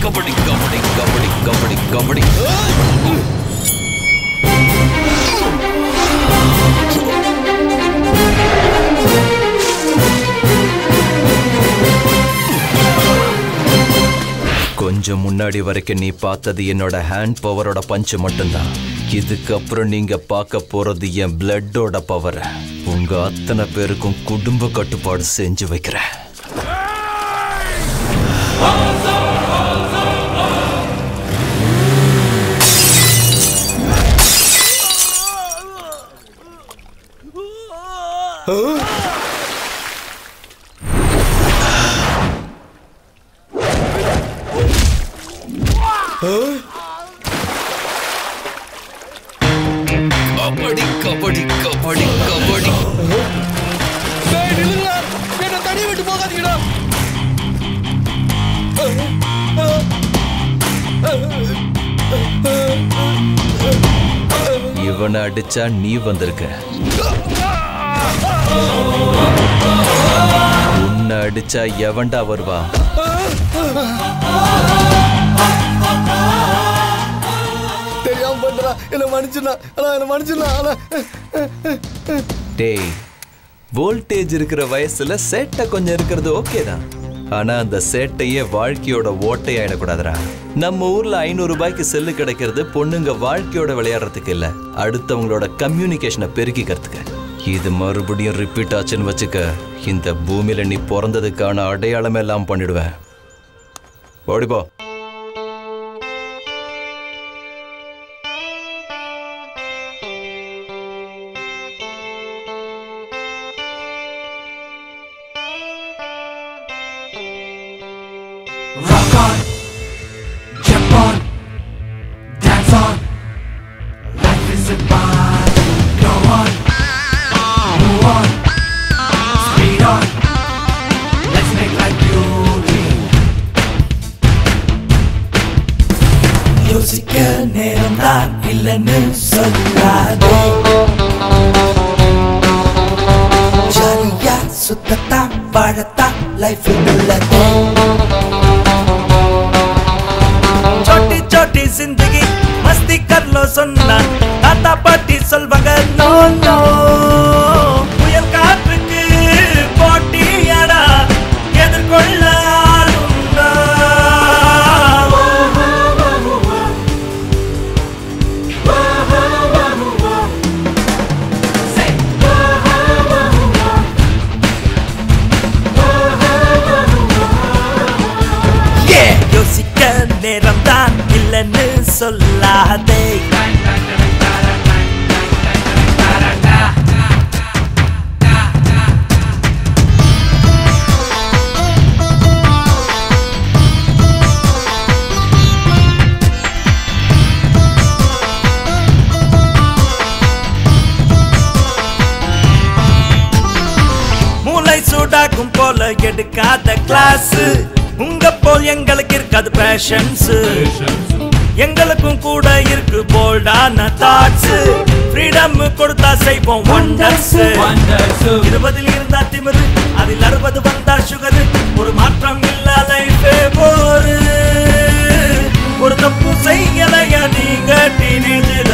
கபடி கபடி கபடி கபடி கபடி கொஞ்சம் முன்னாடி வரைக்கும் நீ பார்த்தது என்னோட ஹேண்ட் பவரோட பஞ்சு மட்டும்தான் இதுக்கப்புறம் நீங்க பார்க்க போறது என் பிளட்டோட பவர் உங்க அத்தனை பேருக்கும் குடும்ப கட்டுப்பாடு செஞ்சு வைக்கிறேன் கபடி கபடி கபடி கபடி டேய் நில்லுங்கடா என்ன தனியா விட்டு போகாதீங்கடா இவனை அடிச்சா நீ வந்திருக்க உன்னை அடிச்சா எவன்டா வருவா தெரியாம பண்றா என்ன மன்னிச்சுடா ஆனா என்ன மன்னிச்சுடா ஆனா டேய் வோல்டேஜ் இருக்கிற வயசுல சேட்டை கொஞ்சம் இருக்கிறது ஓகே தான் ஆனா அந்த சேட்டையே வாழ்க்கையோட ஓட்டையாயிடக்கூடாதுடா நம்ம ஊர்ல ஐநூறு ரூபாய்க்கு செல்லு கிடைக்கிறது பொண்ணுங்க வாழ்க்கையோட விளையாடுறதுக்கு இல்ல அடுத்தவங்களோட கம்யூனிகேஷனை பெருக்கிக்கிறதுக்கு இது மறுபடியும் ரிப்பீட் ஆச்சுன்னு வச்சுக்க இந்த பூமியில நீ பிறந்ததுக்கான அடையாளம் எல்லாம் பண்ணிடுவேன் ஓடிப்போ Rock on, jump on, dance on. Life is a party. Go on, move on, speed on. Let's make life beauty. யோசிக்க நேரம் தான் இல்லைன்னு சொல்லாதே ஜாலியா சுத்தத்தான் வாழத்தான் லைஃப் உள்ளதே छोटी छोटी जिंदगी मस्ती कर लो सुनना தாத்தா பாட்டி சொல்வாங்க நோ நோ புயல் காற்றுக்கு போட்டியாடா எதிர்கொள்ள ஆளுண்டா Yeah, யோசிக்க நேரம் தான் இல்லைன்னு சொல்லாதே மூளை சூடாக்கும் போல எடுக்காத கிளாஸ் உங்க போல் எங்களுக்கு இருக்காது பேஷன்ஸ் எங்களுக்கும் கூட இருக்கு போல்டான தாட்ஸ் ஃப்ரீடம் கொடுத்தா செய்வோம் ஒண்டர்ஸ் இருபதில் இருந்தா திமிரு அதில் அறுபது வந்தா சுகர் ஒரு மாற்றம் இல்ல லைஃபே போரு ஒரு தப்பு செய்யலையா நீங்க டீனேஜில்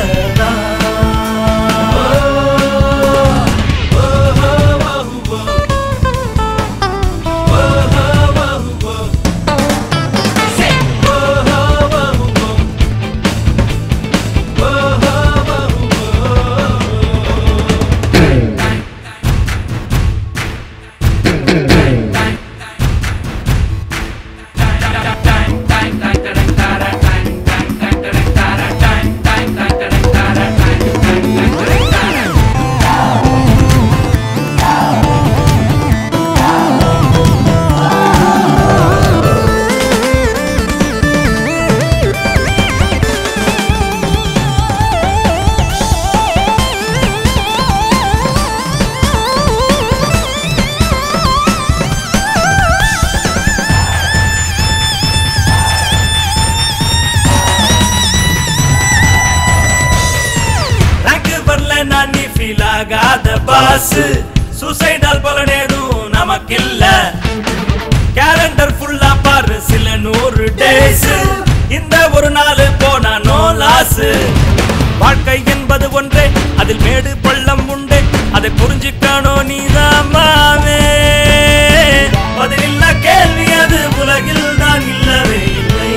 ரேங்க் வரல நான் நீ ஃபீல் ஆகாத பாஸ் சூசைடால் பல நேடும் நமக்கில்ல கேலண்டர் ஃபுல்லா பாரு சில நூறு டேஸ் இந்த ஒரு நாள் போனா நோ லாஸ் வாழ்க்கை என்பது ஒன்றே அதில் மேடு பள்ளம் உண்டு அதை புரிஞ்சுக்கணும் நீதான் மாவே பதிலில்லா கேள்வி அது உலகில் தான் இல்லவே இல்லை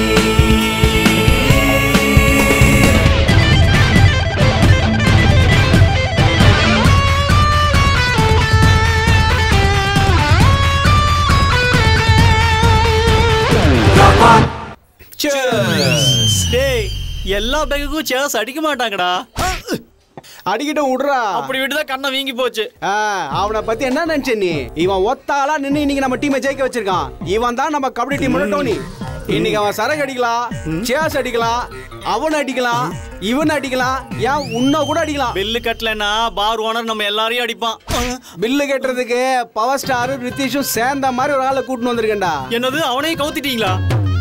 டேய் எல்லா பேக்குக்கும் சேர்ஸ் அடிக்க மாட்டாங்கடா அடிக்கிட்டும் விடுறா அப்படி விட்டுதான் கண்ணை வீங்கி போச்சு ஆ, அவனை பத்தி என்ன நினைச்ச நீ இவன் ஒத்தாளா நின்னு இன்னைக்கு நம்ம டீமை ஜெயிக்க வச்சிருக்கான் இவன் தான் நம்ம கபடி டீமோட டோனி இன்னைக்கு அவன் சரக்கு அடிக்கலாம் சேஸ் அடிக்கலாம் அவன் அடிக்கலாம் இவன் அடிக்கலாம் ஏன் உன்ன கூட அடிக்கலாம் பில்லு கட்டலன்னா பார் ஓனர் நம்ம எல்லாரையும் அடிப்பான் பில்லு கட்டுறதுக்கு பவர் ஸ்டார் ரித்தீஷும் சேர்ந்த மாதிரி ஒரு ஆளை கூட்டின்னு வந்திருக்கேன்டா என்னது அவனையும் கவுத்திட்டீங்களா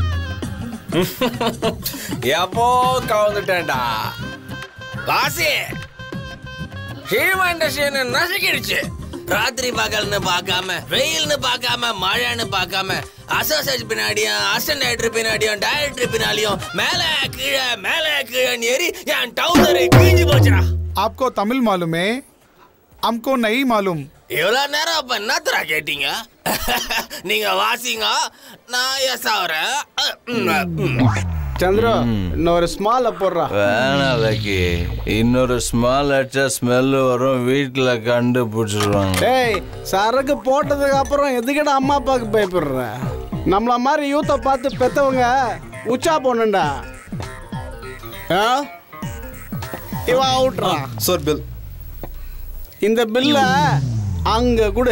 எப்போ கவுந்துட்டேன்டா வாசி சினிமா இண்டஸ்ட்ரி நசுக்கிடுச்சு ராத்திரி பகல்னு பார்க்காம வெயில்னு பார்க்காம மழைன்னு பார்க்காம அசோசியேட் பின்னாடியும் அசிஸ்டன்ட் டைரக்டர் பின்னாடியும் டைரக்டர் பின்னாடியும் மேல கீழே மேல கீழே ஏறி என் டவுசர் கிழிஞ்சு போச்சுடா आपको तमिल मालूम है हमको नहीं मालूम இவ்வளவு நேரம் அப்ப என்னத்தரா கேட்டீங்க நீங்க வாசிங்க நான் எஸ் ஆகுறேன் சந்திரா இன்னொரு ஸ்மால போடுறா வேணாம் லக்கி இன்னொரு ஸ்மால் அடிச்சா ஸ்மெல் வரும் வீட்டில் கண்டுபிடிச்சிருவாங்க டேய் சரக்கு போட்டதுக்கு அப்புறம் எதுக்கிட்ட அம்மா அப்பாவுக்கு பயப்படுற நம்மள மாதிரி யூத்தை பார்த்து பெத்தவங்க உச்சா போனண்டா ஆ? இவன் அவுட்ரா சார் பில் இந்த பில்ல அங்க கொடு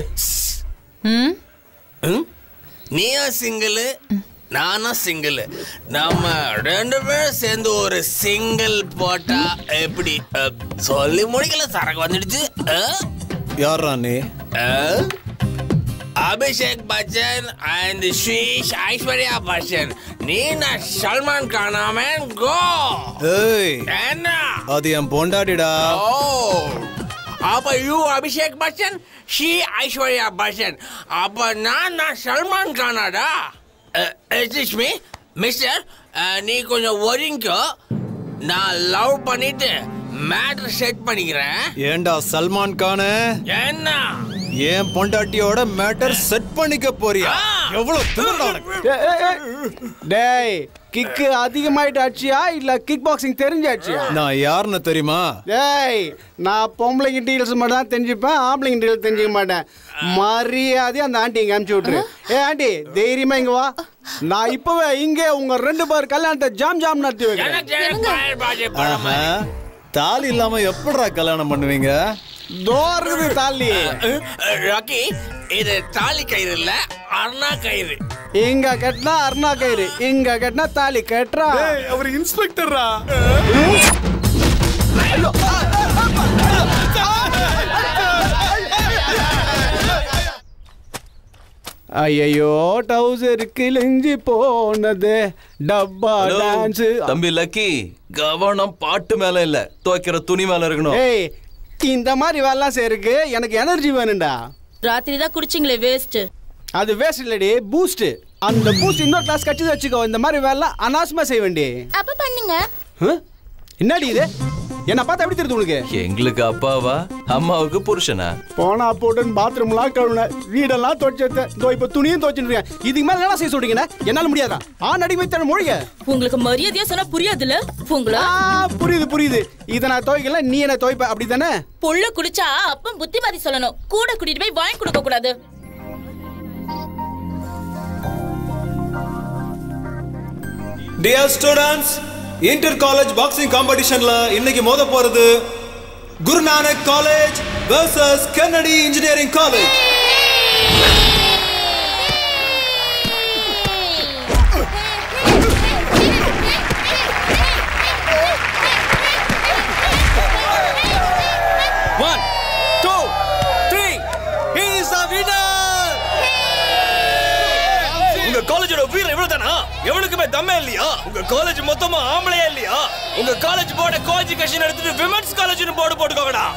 நீயும் சிங்கிள் நானும் சிங்கிள் நம்ம ரெண்டு பேரும் சேர்ந்து ஒரு சிங்கிள் போட்டா எப்படி அஹ், சொல்லி முடிக்கல சரக்கு வந்துடுச்சு அஹ்? யாரா நீ அஹ்? அபிஷேக் பச்சன் அண்ட் ஸ்ரீஷ் ஐஸ்வர்யா பச்சன் நீ நான் சல்மான் கானாமன் கோ ஏய் என்ன அது என் பொண்டாடிடா ஓ அப்ப யூ அபிஷேக் பச்சன் ஷீ ஐஸ்வர்யா பச்சன் அப்ப நான் நான் சல்மான் கானாடா எக்ஸ்கியூஸ் மீ மிஸ்டர் நீ கொஞ்சம் ஒரிங்கோ நான் லவ் பண்ணிட்டு மேட்ரு செட் பண்ணிக்கிறேன் ஏண்டா சல்மான் கானு என்ன என் பொண்டாட்டியோட மேட்டர் செட் பண்ணிக்க போறியா எவ்வளவு திமிருடா உனக்கு? ஏய், ஏய், ஏய். டேய் கிக்கு அதிகமாயிட்டு ஆச்சியா இல்ல கிக் பாக்ஸிங் தெரிஞ்சாச்சியா நான் யாருன்னு தெரியுமா டேய் நான் பொம்பளைங்க டீல்ஸ் மட்டும் தான் தெரிஞ்சுப்பேன் ஆம்பளைங்க டீல்ஸ் தெரிஞ்சுக்க மாட்டேன் மரியாதையா அந்த ஆண்டி இங்க அனுப்பிச்சு விட்டுரு ஏ ஆண்டி தைரியமா இங்க வா நான் இப்பவே இங்கே உங்க ரெண்டு பேர் கல்யாணத்தை ஜாம் ஜாம் நடத்தி வைக்கிறேன் எனக்கு எனக்கு பாய் பாஜி பழமை ஆஹா. தாலி இல்லாம எப்படிடா கல்யாணம் பண்ணுவீங்க தோறுது தாலி ராக்கி இது தாலி கயிறு இல்ல அருணா கயிறு இங்க கட்டினா அருணா கயிறு இங்க கட்டினா தாலி கட்டுறா அவர் இன்ஸ்பெக்டரா ஐயோ டவுசர் கிழிஞ்சு போனது டப்பா ஹலோ, டான்ஸ் தம்பி லக்கி கவனம் பாட்டு மேல இல்ல துவைக்கிற துணி மேல இருக்கணும் ஏய் இந்த மாதிரி வேலைலாம் செய்யறதுக்கு எனக்கு எனர்ஜி வேணும்டா ராத்திரி தான் குடிச்சிங்களே வேஸ்ட் அது வேஸ்ட் இல்லடி பூஸ்ட் அந்த பூஸ்ட் இன்னொரு கிளாஸ் கட்டி வச்சுக்கோ இந்த மாதிரி வேலை அனாவசியமா செய்ய வேண்டி அப்ப பண்ணுங்க ஹம்? என்னடி இது என்ன பார்த்தா எப்படி தெரியுது உனக்கு எங்களுக்கு அப்பாவா அம்மாவுக்கு புருஷனா போனா போட்டுன்னு பாத்ரூம்லாம் கழுவுன வீடெல்லாம் துவைச்சு இதோ இப்போ துணியும் துவைச்சுட்டு இருக்கேன் இதுக்கு மேல என்ன செய்ய சொல்றீங்கண்ணே என்னால முடியாதா ஆ நடி வைத்தன மொழிக உங்களுக்கு மரியாதையா சொன்னா புரியாதுல்ல உங்களா ஆ புரியுது புரியுது இதை நான் துவைக்கல நீ என்ன துவைப்ப அப்படி தானே புள்ள குடிச்சா அப்பம் புத்திமதி சொல்லணும் கூட கூட்டிட்டு போய் வாங்கி கொடுக்க கூடாது dear students inter college boxing காம்படிஷன்ல இன்னைக்கு மோத போறது Guru Nanak college versus Kennedy engineering college one two three is the winner உங்க காலேஜோட வீரர் இவ்வளவு தானா எவனுக்குமே தம்மே இல்லையா உங்க காலேஜ் மொத்தமா ஆம்பளையா இல்லையா உங்க காலேஜ் போர்ட கோ எஜுகேஷன் எடுத்துட்டு விமென்ஸ் காலேஜ்னு போர்டு போட்டுக்கோங்கடா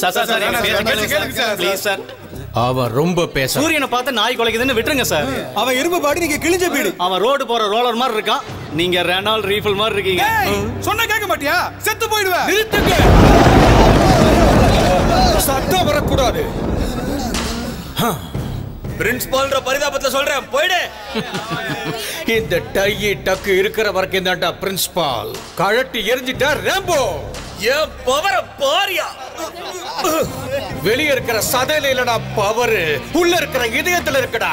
சார் சார் சார் எங்க பேச்ச கேளுங்க சார் ப்ளீஸ் சார் அவன் ரொம்ப பேச சூரியனை பார்த்து நாய் குலைக்குதுன்னு விட்டுருங்க சார் அவன் இரும்பு பாடி நீங்க கிழிஞ்ச வீடு அவன் ரோடு போற ரோலர் மாதிரி இருக்கான் நீங்க ரெனால் ரீஃபில் மாதிரி இருக்கீங்க சொன்ன கேட்க மாட்டியா செத்து போயிடுவேன் நிறுத்துங்க சத்தம் வரக்கூடாது பிரின்சிபால்ன்ற பரிதாபத்துல சொல்றேன் போயிடு இந்த டையி டக்கு இருக்கிற வரைக்கும் தான்டா பிரின்சிபால் கழட்டி எரிஞ்சிட்டா ரேம்போ என் பவர பாரியா வெளிய இருக்கிற சதையில இல்லடா பவர் உள்ள இருக்கிற இதயத்துல இருக்கடா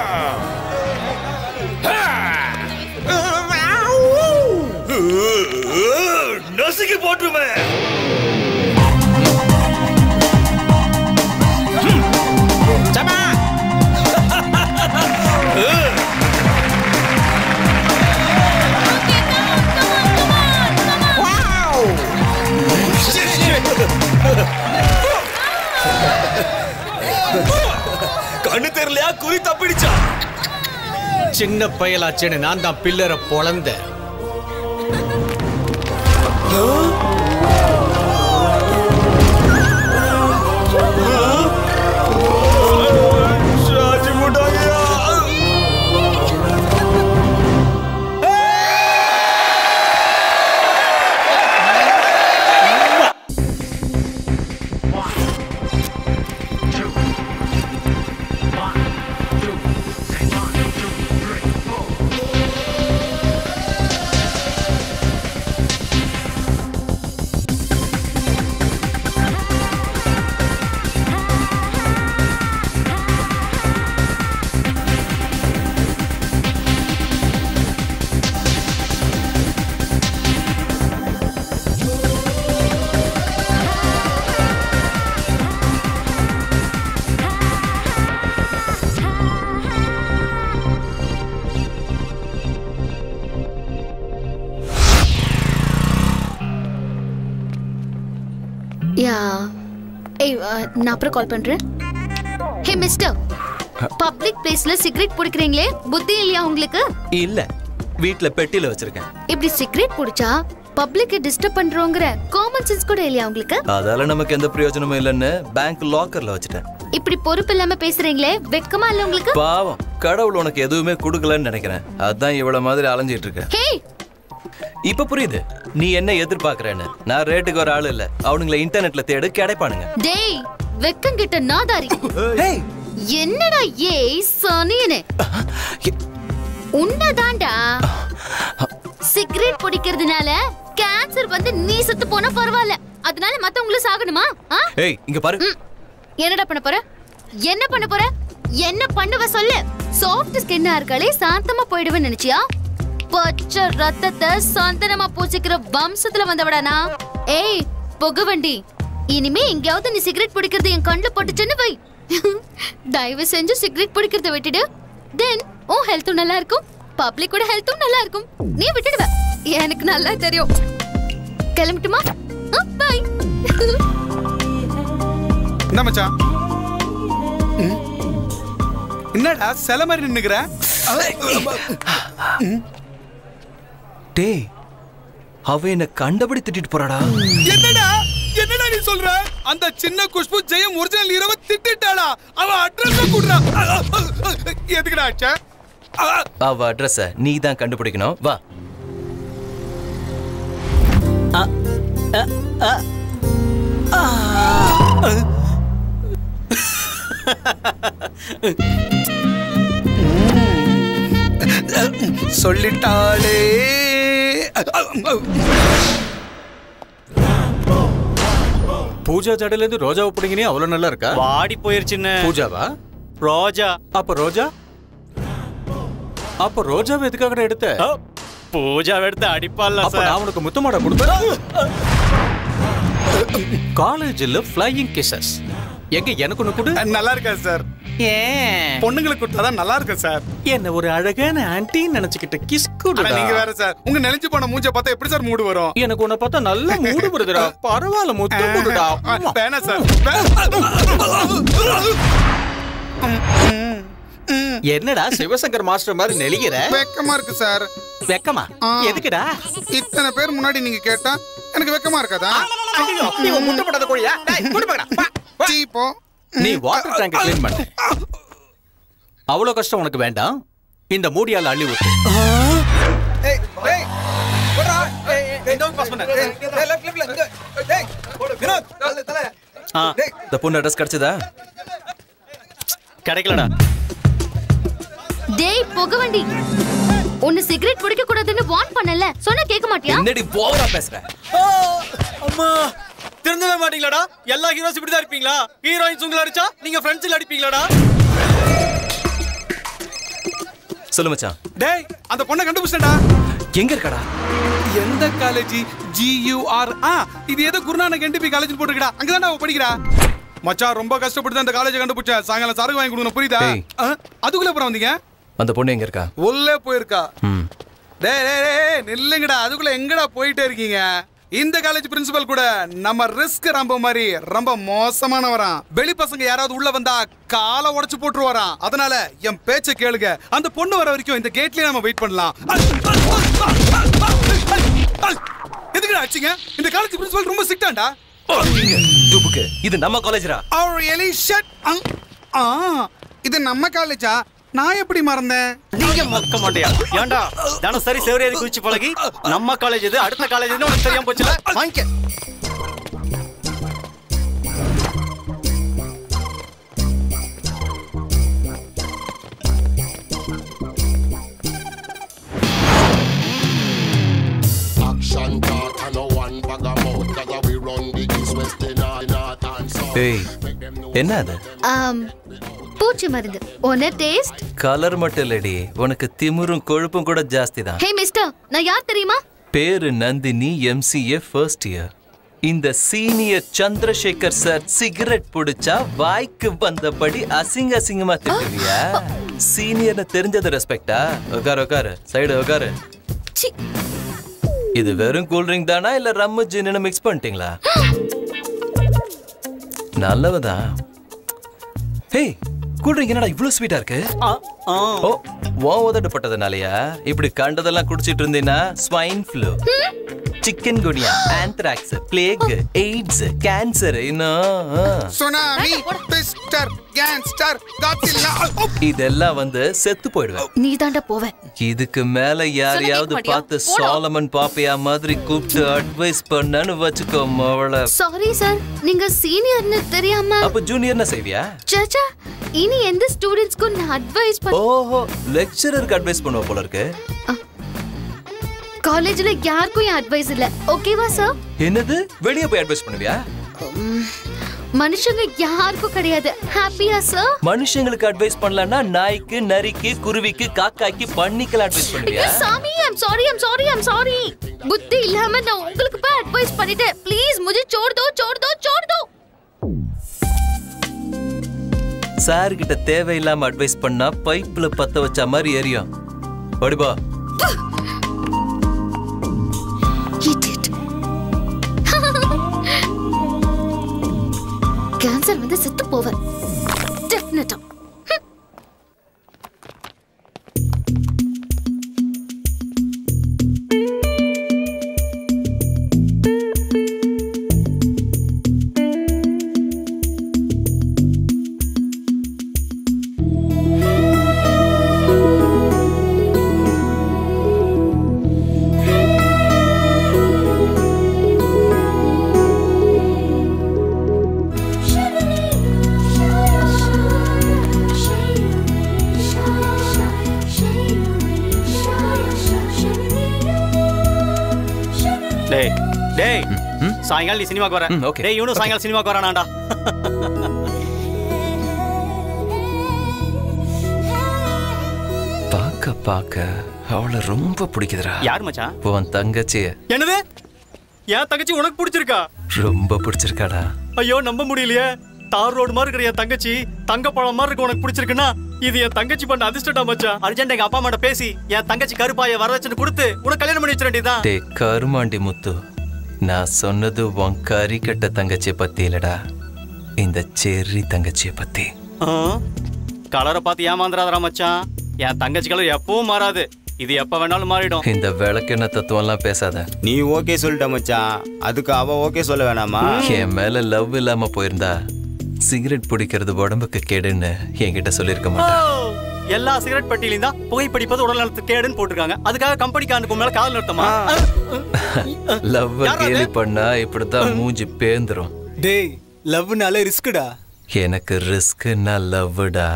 நசுக்கி போட்டுருவேன் கண்ணு தெரியலையா குறி தப்பிடுச்சா சின்ன பயலாச்சேன்னு நான் தான் பில்லரை பொழந்த ஷாஜி முட்டாயா யா ஏய் அஹ், நான் அப்புறம் கால் பண்றேன் ஹே மிஸ்டர் பப்ளிக் பிளேஸ்ல சிகரெட் பிடிக்கிறீங்களே புத்தி இல்லையா உங்களுக்கு இல்ல வீட்ல பெட்டியில வச்சிருக்கேன் இப்படி சிகரெட் பிடிச்சா பப்ளிக்கை டிஸ்டர்ப் பண்றோங்கிற காமன் சென்ஸ் கூட இல்லையா உங்களுக்கு அதால நமக்கு எந்த பிரயோஜனமும் இல்லைன்னு பேங்க் லாக்கர்ல வச்சுட்டேன் இப்படி பொறுப்பு இல்லாம பேசுறீங்களே வெக்கமா இல்ல உங்களுக்கு பாவம் கடவுள் உனக்கு எதுவுமே கொடுக்கலன்னு நினைக்கிறேன் அதான் இவ்வளவு மாதிரி அலைஞ்சிட்டு இருக்க ஹே இப்ப புரியுது நீ என்ன எதிர்பார்க்கறேன்னு நான் ரேட்டுக்கு ஒரு ஆள் இல்ல அவனுங்களை இன்டர்நெட்ல தேடு கிடைப்பானுங்க டேய் வெக்கம் கிட்ட நாதாரி என்னடா ஏய் சனியனே உன்னதாண்டா சிகரெட் பிடிக்கிறதுனால கேன்சர் வந்து நீ செத்து போனா பரவாயில்ல அதனால மத்தவங்களும் சாகணுமா ஆ? ஏய் இங்க பாரு ம். என்னடா பண்ண போற என்ன பண்ண போற என்ன பண்ணுவ சொல்லு சாஃப்ட் ஸ்கின்னா இருக்காளே சாந்தமா போயிடுவேன்னு நினைச்சியா பச்சை ரத்தத்தை சந்தனமா பூசிக்கிற வம்சத்துல வந்தவடானா ஏய் புகவண்டி இனிமே எங்கேயாவது நீ சிகரெட் பிடிக்கிறது என் கண்ணுல பட்டுச்சுன்னு வை தயவு செஞ்சு சிகரெட் பிடிக்கிறத விட்டுடு தென் உன் ஹெல்த்தும் நல்லா இருக்கும் பப்ளிக்கோட ஹெல்த்தும் நல்லா இருக்கும் நீ விட்டுடுவ எனக்கு நல்லா தெரியும் கிளம்பட்டுமா பாய் என்ன மச்சான் ம்? என்னடா சில மாதிரி நின்னுக்கிற டேய் அவ என்ன கண்டபடி திட்டிட்டு போறாடா என்னடா என்னடா நீ சொல்ற அந்த சின்ன குஷ்பு ஜெயம் ஒரிஜினல் இரவ திட்டிட்டாளா அவ அட்ரஸ் குடுறா எதுக்குடா ஆச்சா அவ அட்ரஸ நீ தான் கண்டுபிடிக்கணும் வா சொல்லிட்டாளே பூஜா ஜடையில இருந்து ரோஜாவை பிடிங்கினே அவ்வளவு நல்லா இருக்கா வாடி போயிருச்சுன்னு பூஜாவா ரோஜா அப்ப ரோஜா அப்ப ரோஜாவை எதுக்காக எடுத்த அ, பூஜா எடுத்து அடிப்பால அப்ப நான் உனக்கு முத்தமாட கொடுத்தேன் காலேஜ்ல ஃப்ளையிங் கிசஸ் எங்க எனக்கு ஒண்ணு கொடு நல்லா இருக்கா சார் ஏன் பொண்ணுங்களுக்கு கொடுத்தாதான் நல்லா இருக்கும் சார் என்ன ஒரு அழகான ஆன்டின்னு நினைச்சுக்கிட்டு கிஸ் ஆனா குடுடா நீங்க வேற சார் உங்க நெளிஞ்சு போன மூஞ்ச பார்த்தா எப்படி சார் மூடு வரும் எனக்கு உன்னை பார்த்தா நல்ல மூடு வருதுடா பரவாயில்ல முத்தம் கொடுடா வேணாம் சார் என்னடா சிவசங்கர் மாஸ்டர் மாதிரி நெளிகிற வெக்கமா இருக்கு சார் வெக்கமா ஆ. எதுக்குடா இத்தனை பேர் முன்னாடி நீங்க கேட்டா எனக்கு வெக்கமா இருக்காதா ஐயோ, நீ உன் முட்டை போடாத கோழியா டேய், கொண்டு போங்கடா. வா. இப்போ நீ வாட்டர் டேங்க் க்ளீன் பண்ண அவ்வளவு கஷ்டம் உனக்கு வேண்டாம் இந்த மூடியால அள்ளி ஊத்து ஏய் ஏய் போடா ஏய் ஏய் டவுன் பாஸ் பண்ணு ஏய் லெஃப்ட் லெஃப்ட்ல இங்க ஏய் வினோத் தல தல ஆ, இந்த பொண்ணு அட்ரஸ் கிடைச்சதா கிடைக்கலடா டேய் புகவண்டி உன்னை சிகரெட் பிடிக்க கூடாதுன்னு வார்ன் பண்ணல சொன்னா கேட்க மாட்டியா என்னடி ஓவரா பேசுற அம்மா திருந்தவே மாட்டீங்களாடா எல்லா ஹீரோஸ் இப்படி தான் இருப்பீங்களா ஹீரோயின்ஸ் உங்களை அடிச்சா நீங்க ஃப்ரெண்ட்ஸ்ல அடிப்பீங்களாடா சொல்லு மச்சான் டேய் அந்த பொண்ணை கண்டுபிடிச்சடா எங்க இருக்கடா எந்த காலேஜ் ஜியூஆர் ஆ இது ஏதோ குருநானக் என்டிபி காலேஜ் போட்டுருக்கடா அங்கதான் அவ படிக்கிறா மச்சான் ரொம்ப கஷ்டப்பட்டு தான் இந்த காலேஜ் கண்டுபிடிச்சேன் சாயங்காலம் சரக்கு வாங்கி கொடுக்கணும் புரியுதா ஏய். ஆ, அதுக்குள்ள அப்புறம் வந்தீங்க அந்த பொண்ணு எங்க இருக்கா உள்ளே போயிருக்கா ம் டேய் டேய் டேய் நில்லுங்கடா அதுக்குள்ள எங்கடா போயிட்டே இருக்கீங்க இந்த காலேஜ் பிரின்சிபல் கூட நம்ம ரிஸ்க் ரொம்ப மாதிரி ரொம்ப மோசமானவராம் வெளி பசங்க யாராவது உள்ள வந்தா காலை உடைச்சு போட்டுருவாராம் அதனால என் பேச்ச கேளுங்க அந்த பொண்ணு வர வரைக்கும் இந்த கேட்லயே நம்ம வெயிட் பண்ணலாம் எதுக்குடா ஆச்சுங்க இந்த காலேஜ் பிரின்சிபல் ரொம்ப சிக்டாண்டா துபுக்கு இது நம்ம காலேஜ்ரா Oh really shit ஆ இது நம்ம காலேஜா நான் எப்படி மறந்தேன் நீங்க மக்க மாட்டியா ஏன்டா தினசரி செவரேறி குதிச்சு பழகி நம்ம காலேஜ் இது அடுத்த காலேஜ் உனக்கு தெரியாம போச்சுல வாங்கிக்க Action talk and no one bag of mouth Cause we run the east, west, the north, north and south ஏய் என்ன அது ஆம், பூச்சி மருந்து ஒன்னு டேஸ்ட் கலர் மட்டும் இல்லடி உனக்கு திமிரும் கொழுப்பும் கூட ஜாஸ்தி தான் ஹே மிஸ்டர் நான் யார் தெரியுமா பேரு நந்தினி எம்சிஏ ஃபர்ஸ்ட் இயர் இந்த சீனியர் சந்திரசேகர் சார் சிகரெட் புடிச்சா வாய்க்கு வந்தபடி அசிங்க அசிங்கமா திட்டுவியா சீனியர்னு தெரிஞ்சது ரெஸ்பெக்டா உட்காரு உட்காரு சைடு உட்காரு சி இது வெறும் கூல் ட்ரிங்க் தானா இல்ல ரம்மு ஜின்னு மிக்ஸ் பண்ணிட்டீங்களா நல்லவதான் ஹேய் கூல் ட்ரிங்க் என்னடா இவ்ளோ ஸ்வீட்டா இருக்கு ஓ ஓ உதடுப்பட்டதுனாலயா இப்படி கண்டதெல்லாம் குடிச்சிட்டு இருந்தீங்கன்னா swine flu chikungunya anthrax plague AIDS cancer இன்னும் ஆ. சுனாமி பிஸ்டர் கேங்ஸ்டர் காட்சில்லா இதெல்லாம் வந்து செத்து போயிடுவேன் நீ தாண்டா போவ இதுக்கு மேல யாரையாவது மாட்டியா? பார்த்து சாலமன் பாப்பையா மாதிரி கூப்பிட்டு அட்வைஸ் பண்ணன்னு வச்சுக்கோ மவள சாரி சார் நீங்க சீனியர்னு தெரியாம அப்ப ஜூனியர்னா செய்வியா சச்சா இனி எந்த ஸ்டூடெண்ட்ஸ்க்கும் நான் அட்வைஸ் பண்ண ஓஹோ லெக்சரருக்கு அட்வைஸ் பண்ணுவ போல இருக்கு காலேஜ்ல யாருக்கும் என் அட்வைஸ் இல்ல ஓகேவா சார் என்னது வெளிய போய் அட்வைஸ் பண்ணுவியா மனுஷங்க யாருக்கும் கிடையாது ஹாப்பியா சார் மனுஷங்களுக்கு அட்வைஸ் பண்ணலன்னா நாய்க்கு நரிக்கு குருவிக்கு காக்காய்க்கு பண்ணிக்கல அட்வைஸ் பண்ணுவியா சாமி I'm sorry I'm sorry I'm sorry புத்தி இல்லாம நான் உங்களுக்கு போய் அட்வைஸ் பண்ணிட்டேன் ப்ளீஸ் मुझे छोड़ दो छोड़ दो छोड़ दो சார் கிட்ட தேவையில்லாம அட்வைஸ் பண்ணா பைப்ல பத்த வச்ச மாதிரி எரியும் ஓடிபா Idiot. கேன்சர் வந்து செத்து போவேன் டெஃபினட்டா டேய் டேய் சாயங்காலம் நீ சினிமாக்கு வர ம், okay. டேய் இவனும் சாயங்காலம் சினிமாக்கு வரானாடா பார்க்க பார்க்க அவளை ரொம்ப பிடிக்குதுடா யார் மச்சான் உன் தங்கச்சிய என்னது என் தங்கச்சி உனக்கு பிடிச்சிருக்கா ரொம்ப பிடிச்சிருக்காடா ஐயோ நம்ப முடியலையே தார் ரோடு மாதிரி இருக்கிற என் தங்கச்சி தங்க பழம் மாதிரி இருக்கு உனக்கு பிடிச்சிருக்குன்னா இது என் தங்கச்சி பண்ண அதிர்ஷ்டடா மச்சான் அர்ஜென்ட் எங்க அப்பா அம்மாட்ட பேசி என் தங்கச்சி கருப்பாய வரதட்சணை கொடுத்து உனக்கு கல்யாணம் பண்ணி வச்சிட வேண்டியதுதான் டே கருமாண்டி முத்து நான் சொன்னது உன் கறி கட்ட தங்கச்சியை பத்தி இல்லடா இந்த செர்ரி தங்கச்சியை பத்தி கலரை பார்த்து ஏமாந்துடாதடா மச்சான் என் தங்கச்சி கலர் எப்பவும் மாறாது இது எப்ப வேணாலும் மாறிடும் இந்த விளக்கெண்ண தத்துவம்லாம் பேசாத நீ ஓகே சொல்லிட்ட மச்சான் அதுக்கு அவ ஓகே சொல்ல வேணாமா என் மேல லவ் இல்லாம போயிருந்தா சிகரெட் பிடிக்கிறது உடம்புக்கு கேடுன்னு என்கிட்ட சொல்லியிருக்க ஓ, மாட்டேன் எல்லா சிகரெட் பெட்டியிலும் தான் புகைப்பிடிப்பது உடல் நலத்துக்கு கேடுன்னு போட்டிருக்காங்க அதுக்காக கம்பெனிக்காரனுக்கு மேல காதல் நிறுத்தமா லவ் கேலி பண்ணா இப்படித்தான் மூஞ்சி பேந்துரும் டேய் லவ்னாலே ரிஸ்க்குடா எனக்கு ரிஸ்க்னா லவ்டா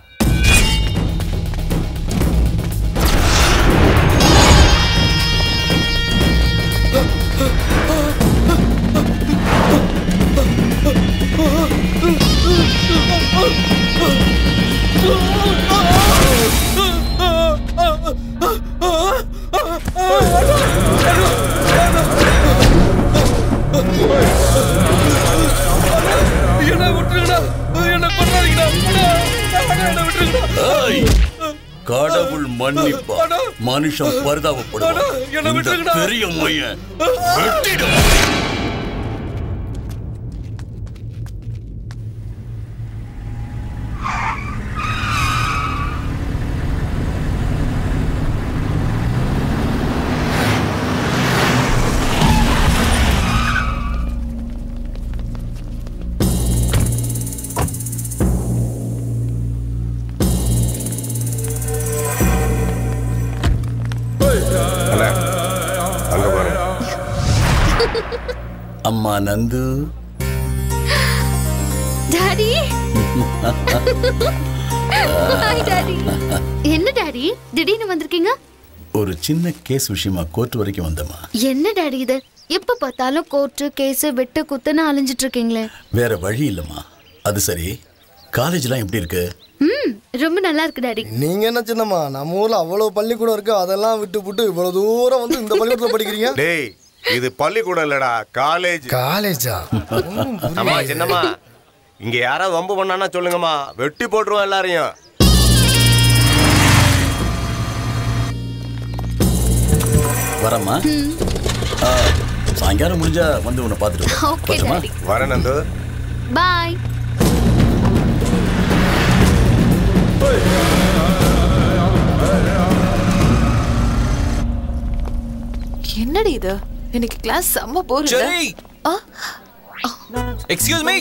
என்ன விட்டுருங்கடா என்ன பண்ணாதீங்கடா என்ன விட்டுருங்கடா ஏய், கடவுள் மன்னிப்பா மனுஷன் பரிதாபப்படுவான் என்ன இந்த விட்டுருங்கடா. பெரிய மையன் வெட்டிடும் அங்க பாருங்க அம்மா நந்து டாடி ஹாய் டாடி என்ன டாடி திடீர்னு வந்திருக்கீங்க ஒரு சின்ன கேஸ் விஷயமா கோர்ட் வரைக்கும் வந்தம்மா என்ன டாடி இது எப்ப பார்த்தாலும் கோர்ட்டு கேஸ் வெட்டு குத்துன்னு அலைஞ்சிட்டு இருக்கீங்களே வேற வழி இல்லம்மா அது சரி காலேஜ்லாம் எப்படி இருக்கு ம் ரொம்ப நல்லா இருக்கு டாடி நீங்க என்ன சின்னம்மா நம்ம ஊர்ல அவ்வளவு பள்ளிக்கூடம் இருக்கு அதெல்லாம் விட்டு விட்டு இவ்வளவு தூரம் வந்து இந்த பள்ளிக்கூடத்துல படிக்கிறீங்க டேய் இது பள்ளிக்கூடம் இல்லடா காலேஜ் காலேஜா அம்மா சின்னம்மா இங்க யாராவது வம்பு பண்ணானா சொல்லுங்கம்மா வெட்டி போட்டுருவோம் எல்லாரையும் வரம்மா ஆ, சாயங்காலம் முடிஞ்சா வந்து உன்னை பார்த்துட்டு வரேன். ஓகே வரட்டுமா? டாடி வரேன் நந்து பாய் என்னடி இது இன்னைக்கு கிளாஸ் செம்ம போர் சரி. எக்ஸ்கியூஸ் மீ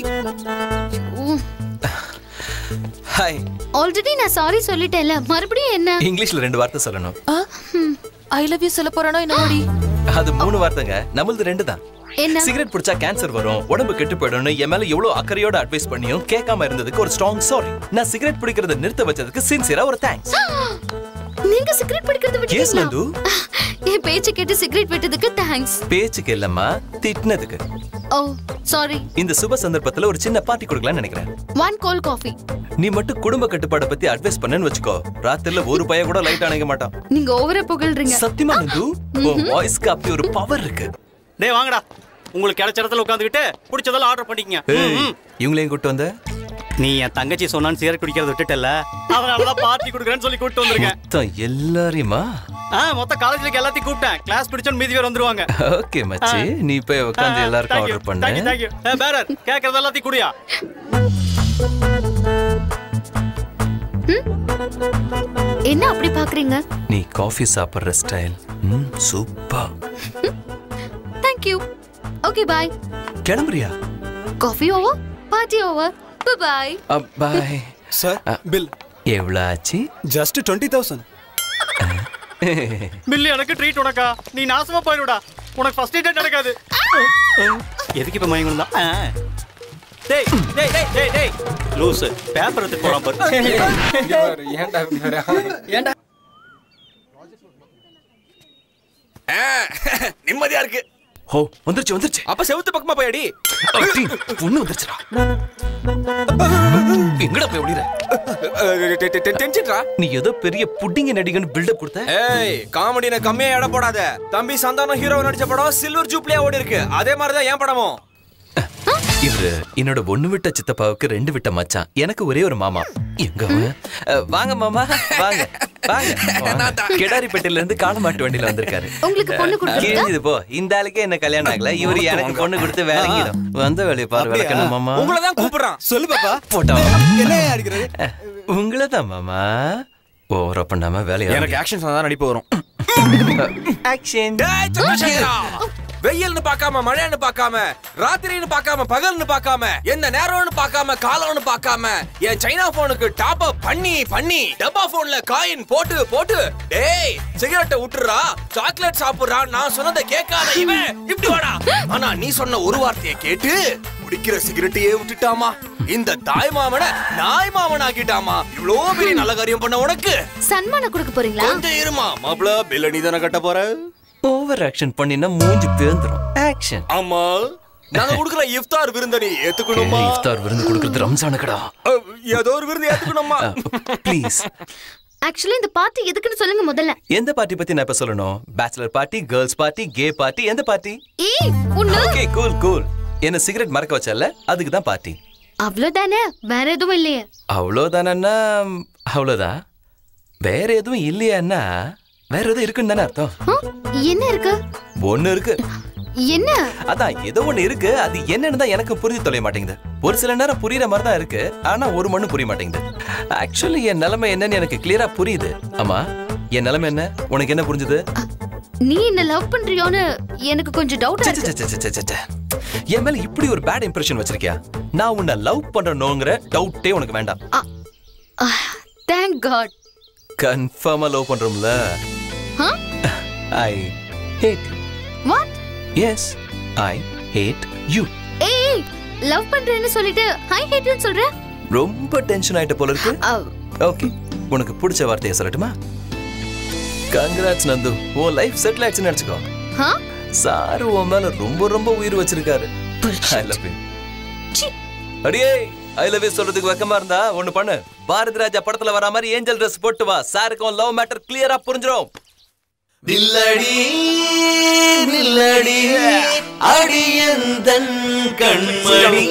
ஹாய் ஆல்ரெடி நான் சாரி சொல்லிட்டேன்ல மறுபடியும் என்ன இங்கிலீஷ்ல ரெண்டு வார்த்தை சொல்லணும் ஐ லவ் யூ சொல்ல போறானோ என்னோடி அது மூணு வார்த்தைங்க நம்மளது ரெண்டு தான் என்ன சிகரெட் பிடிச்சா கேன்சர் வரும் உடம்பு கெட்டு போயிடும்னு என் மேல எவ்வளவு அக்கறையோட அட்வைஸ் பண்ணியும் கேட்காம இருந்ததுக்கு ஒரு ஸ்ட்ராங் சாரி நான் சிகரெட் பிடிக்கிறத நிறுத்த வச்சதுக்கு சின்சியரா ஒரு தேங்க்ஸ் நீங்க சிகரெட் பிடிக்கிறது Yes, நந்து. விட்டீங்களா என் பேச்சு கேட்டு சிகரெட் விட்டதுக்கு தேங்க்ஸ் பேச்சுக்கு இல்லம்மா திட்டினதுக்கு ஓ சாரி இந்த சுப சந்தர்ப்பத்துல ஒரு சின்ன பார்ட்டி கொடுக்கலாம்னு நினைக்கிறேன் ஒன் கோல் காஃபி நீ மட்டும் குடும்ப கட்டுப்பாடை பத்தி அட்வைஸ் பண்ணேன்னு வச்சுக்கோ ராத்திரில ஒரு பைய கூட லைட் அணைக்க மாட்டான் நீங்க ஓவரா புகழ்றீங்க சத்தியமா நந்து உன் வாய்ஸ்க்கு அப்படி ஒரு பவர் இருக்கு டேய் வாங்கடா உங்களுக்கு கிடைச்ச இடத்துல உட்காந்துக்கிட்டு பிடிச்சதெல்லாம் ஆர்டர் பண்ணிக்கங்க ம், ம். இவங்களையும் கூட்டு வந்த நீ என் தங்கச்சி சொன்னான்னு சிகரெட் குடிக்கிறத விட்டுட்டல அதனாலதான் பார்ட்டி கொடுக்குறேன்னு சொல்லி கூப்பிட்டு வந்திருக்கேன் மொத்தம் எல்லாரையுமா ஆ மொத்த காலேஜ்ல எல்லாத்தையும் கூப்பிட்டேன் கிளாஸ் பிடிச்சோன்னு மீதி பேர் வந்துருவாங்க ஓகே மச்சி நீ போய் உட்காந்து எல்லாருக்கும் ஆர்டர் பண்ணு தேங்க்யூ தேங்க்யூ பேரர் கேட்கறது எல்லாத்தையும் குடியா என்ன அப்படி பாக்குறீங்க நீ காஃபி சாப்பிடுற ஸ்டைல் ம் சூப்பர் தேங்க்யூ ஓகே பாய் கிளம்புறியா coffee over party over bye bye sir bill எவ்வளவு ஆச்சு ஜஸ்ட் டுவெண்ட்டி தௌசண்ட் பில்லு எனக்கு ட்ரீட் உனக்கா நீ நாசமா போயிடுடா உனக்கு ஃபர்ஸ்ட் டேட் நடக்காது எதுக்கு இப்ப மயங்கணும் தான் டேய் டேய் டேய் டேய் டேய் லூஸ் பேப்பர் எடுத்து போறான் பாரு ஏன்டா ஏன்டா நிம்மதியா இருக்கு ஓ வந்துருச்சு வந்துருச்சு அப்ப செவுத்து பக்கமா போயடி பொண்ணு வந்துருச்சுடா எங்கடா போய் ஒளிர டென்ஷன்டா நீ ஏதோ பெரிய புட்டிங்க நடிகன்னு பில்டப் கொடுத்த ஏய் காமெடின கம்மியா எடை போடாத தம்பி சந்தானம் ஹீரோ நடிச்ச படம் சில்வர் ஜூப்ளியா ஓடி இருக்கு அதே மாதிரி தான் என் படமும் இவரு என்னோட ஒண்ணு விட்ட சித்தப்பாவுக்கு ரெண்டு விட்ட மச்சான் எனக்கு ஒரே ஒரு மாமா எங்க அவன்? அஹ், வாங்க மாமா வாங்க வாங்க கெடாரிப்பேட்டையில இருந்து காலமாட்டு வண்டியில வந்திருக்காரு உங்களுக்கு பொண்ணு கொடுத்துருக்கா? கேக்குது போ இந்த ஆளுக்கே என்ன கல்யாணம் ஆகல இவரு எனக்கு பொண்ணு கொடுத்து வேலைங்கிடும் வந்த வேலையை பாரு அப்படியா? விளக்கணும் மாமா உங்களை தான் கூப்பிடுறான் சொல்லு பாப்பா போட்டோ என்ன அடிக்கிறது உங்களை தான் மாமா ஓவரா பண்ணாம வேலையை எனக்கு ஆக்ஷன் தான் நடிப்பு வரும் ஆக்ஷன் வெயில்னு பார்க்காம மழைன்னு பார்க்காம ராத்திரின்னு பார்க்காம பகல்னு பார்க்காம எந்த நேரம்னு பார்க்காம காலம்னு பார்க்காம என் சைனா போனுக்கு டாப் அப் பண்ணி பண்ணி டப்பா போன்ல காயின் போட்டு போட்டு டேய் சிகரெட்டை விட்டுறா சாக்லேட் சாப்பிடுறா நான் சொன்னதை கேட்காத இவன் இப்படி வாடா ஆனா நீ சொன்ன ஒரு வார்த்தையை கேட்டு குடிக்கிற சிகரெட்டையே விட்டுட்டாமா இந்த தாய் மாமனை நாய் மாமன் ஆக்கிட்டாமா இவ்வளோ பெரிய நல்ல காரியம் பண்ண உனக்கு சன்மானம் கொடுக்க போறீங்களா கொஞ்சம் இருமா மாப்பிள பில்ல நீ தானே கட்ட போற ஓவர் ஆக்ஷன் பண்ணினா மூஞ்சி பேந்துரும் ஆக்ஷன் ஆமா நாங்க குடுக்குற இஃப்தார் விருந்த நீ ஏத்துக்கணுமா இஃப்தார் விருந்து கொடுக்கறது ரம்ஜானுக்கடா அஹ், ஏதோ ஒரு விருந்து ஏத்துக்கணுமா ப்ளீஸ் ஆக்சுவலி இந்த பார்ட்டி எதுக்குன்னு சொல்லுங்க முதல்ல எந்த பார்ட்டி பத்தி நான் இப்ப சொல்லணும் bachelor party girls party gay party எந்த பார்ட்டி ஏய் உன்னு ஓகே கூல் கூல் என்ன சிகரெட் மறக்க வச்சல அதுக்கு தான் பார்ட்டி அவ்வளவுதானே வேற எதுவும் இல்லையே அவ்வளோதானன்னா அவ்வளோதான் வேற எதுவும் இல்லையான்னா வேற எதுவும் இருக்குன்னு தானே அர்த்தம் ஆ, என்ன இருக்கு ஒண்ணு இருக்கு என்ன அதான் ஏதோ ஒண்ணு இருக்கு அது என்னன்னு தான் எனக்கு புரிஞ்சு தொலைய மாட்டேங்குது ஒரு சில நேரம் புரியுற மாதிரி தான் இருக்கு ஆனா ஒரு மண்ணு புரிய மாட்டேங்குது ஆக்சுவலி என் நிலைமை என்னன்னு எனக்கு கிளியரா புரியுது ஆமா என் நிலைமை என்ன உனக்கு என்ன புரிஞ்சுது நீ என்ன லவ் பண்றியோன்னு எனக்கு கொஞ்சம் டவுட்டா ச்சே, ச்சே, ச்சே, ச்சே, ச்சே, ச்சே. என் மேல இப்படி ஒரு பேட் இம்ப்ரெஷன் வச்சிருக்கியா நான் உன்னை லவ் பண்றனோங்கிற டவுட்டே உனக்கு வேண்டாம் தேங்க் காட் கன்ஃபார்மா லவ் பண்றோம்ல Huh? I hate what yes I hate you ஏய் லவ் பண்றேன்னு சொல்லிட்டு ஹை ஹேட்னு சொல்ற ரொம்ப டென்ஷன் ஆயிட்ட போல இருக்கு ஓகே உனக்கு பிடிச்ச வார்த்தையை சொல்லட்டுமா கங்க்ராட்ஸ் நந்து உன் லைஃப் செட்டில் ஆயிடுச்சுன்னு நினைச்சுக்கோ ஹா சாரு உன் மேல ரொம்ப ரொம்ப உயிர் வச்சிருக்காரு ஐ லவ் யூ அடியே ஐ லவ் யூ சொல்றதுக்கு வெக்கமா இருந்தா ஒண்ணு பண்ணு பாரதி ராஜா படத்துல வர மாதிரி ஏஞ்சல் ட்ரெஸ் போட்டு வா சாருக்கும் லவ் மேட்டர் கிளியரா புரிஞ்சிரும் நில்லடி நில்லடி அடியந்தன் கண்மணி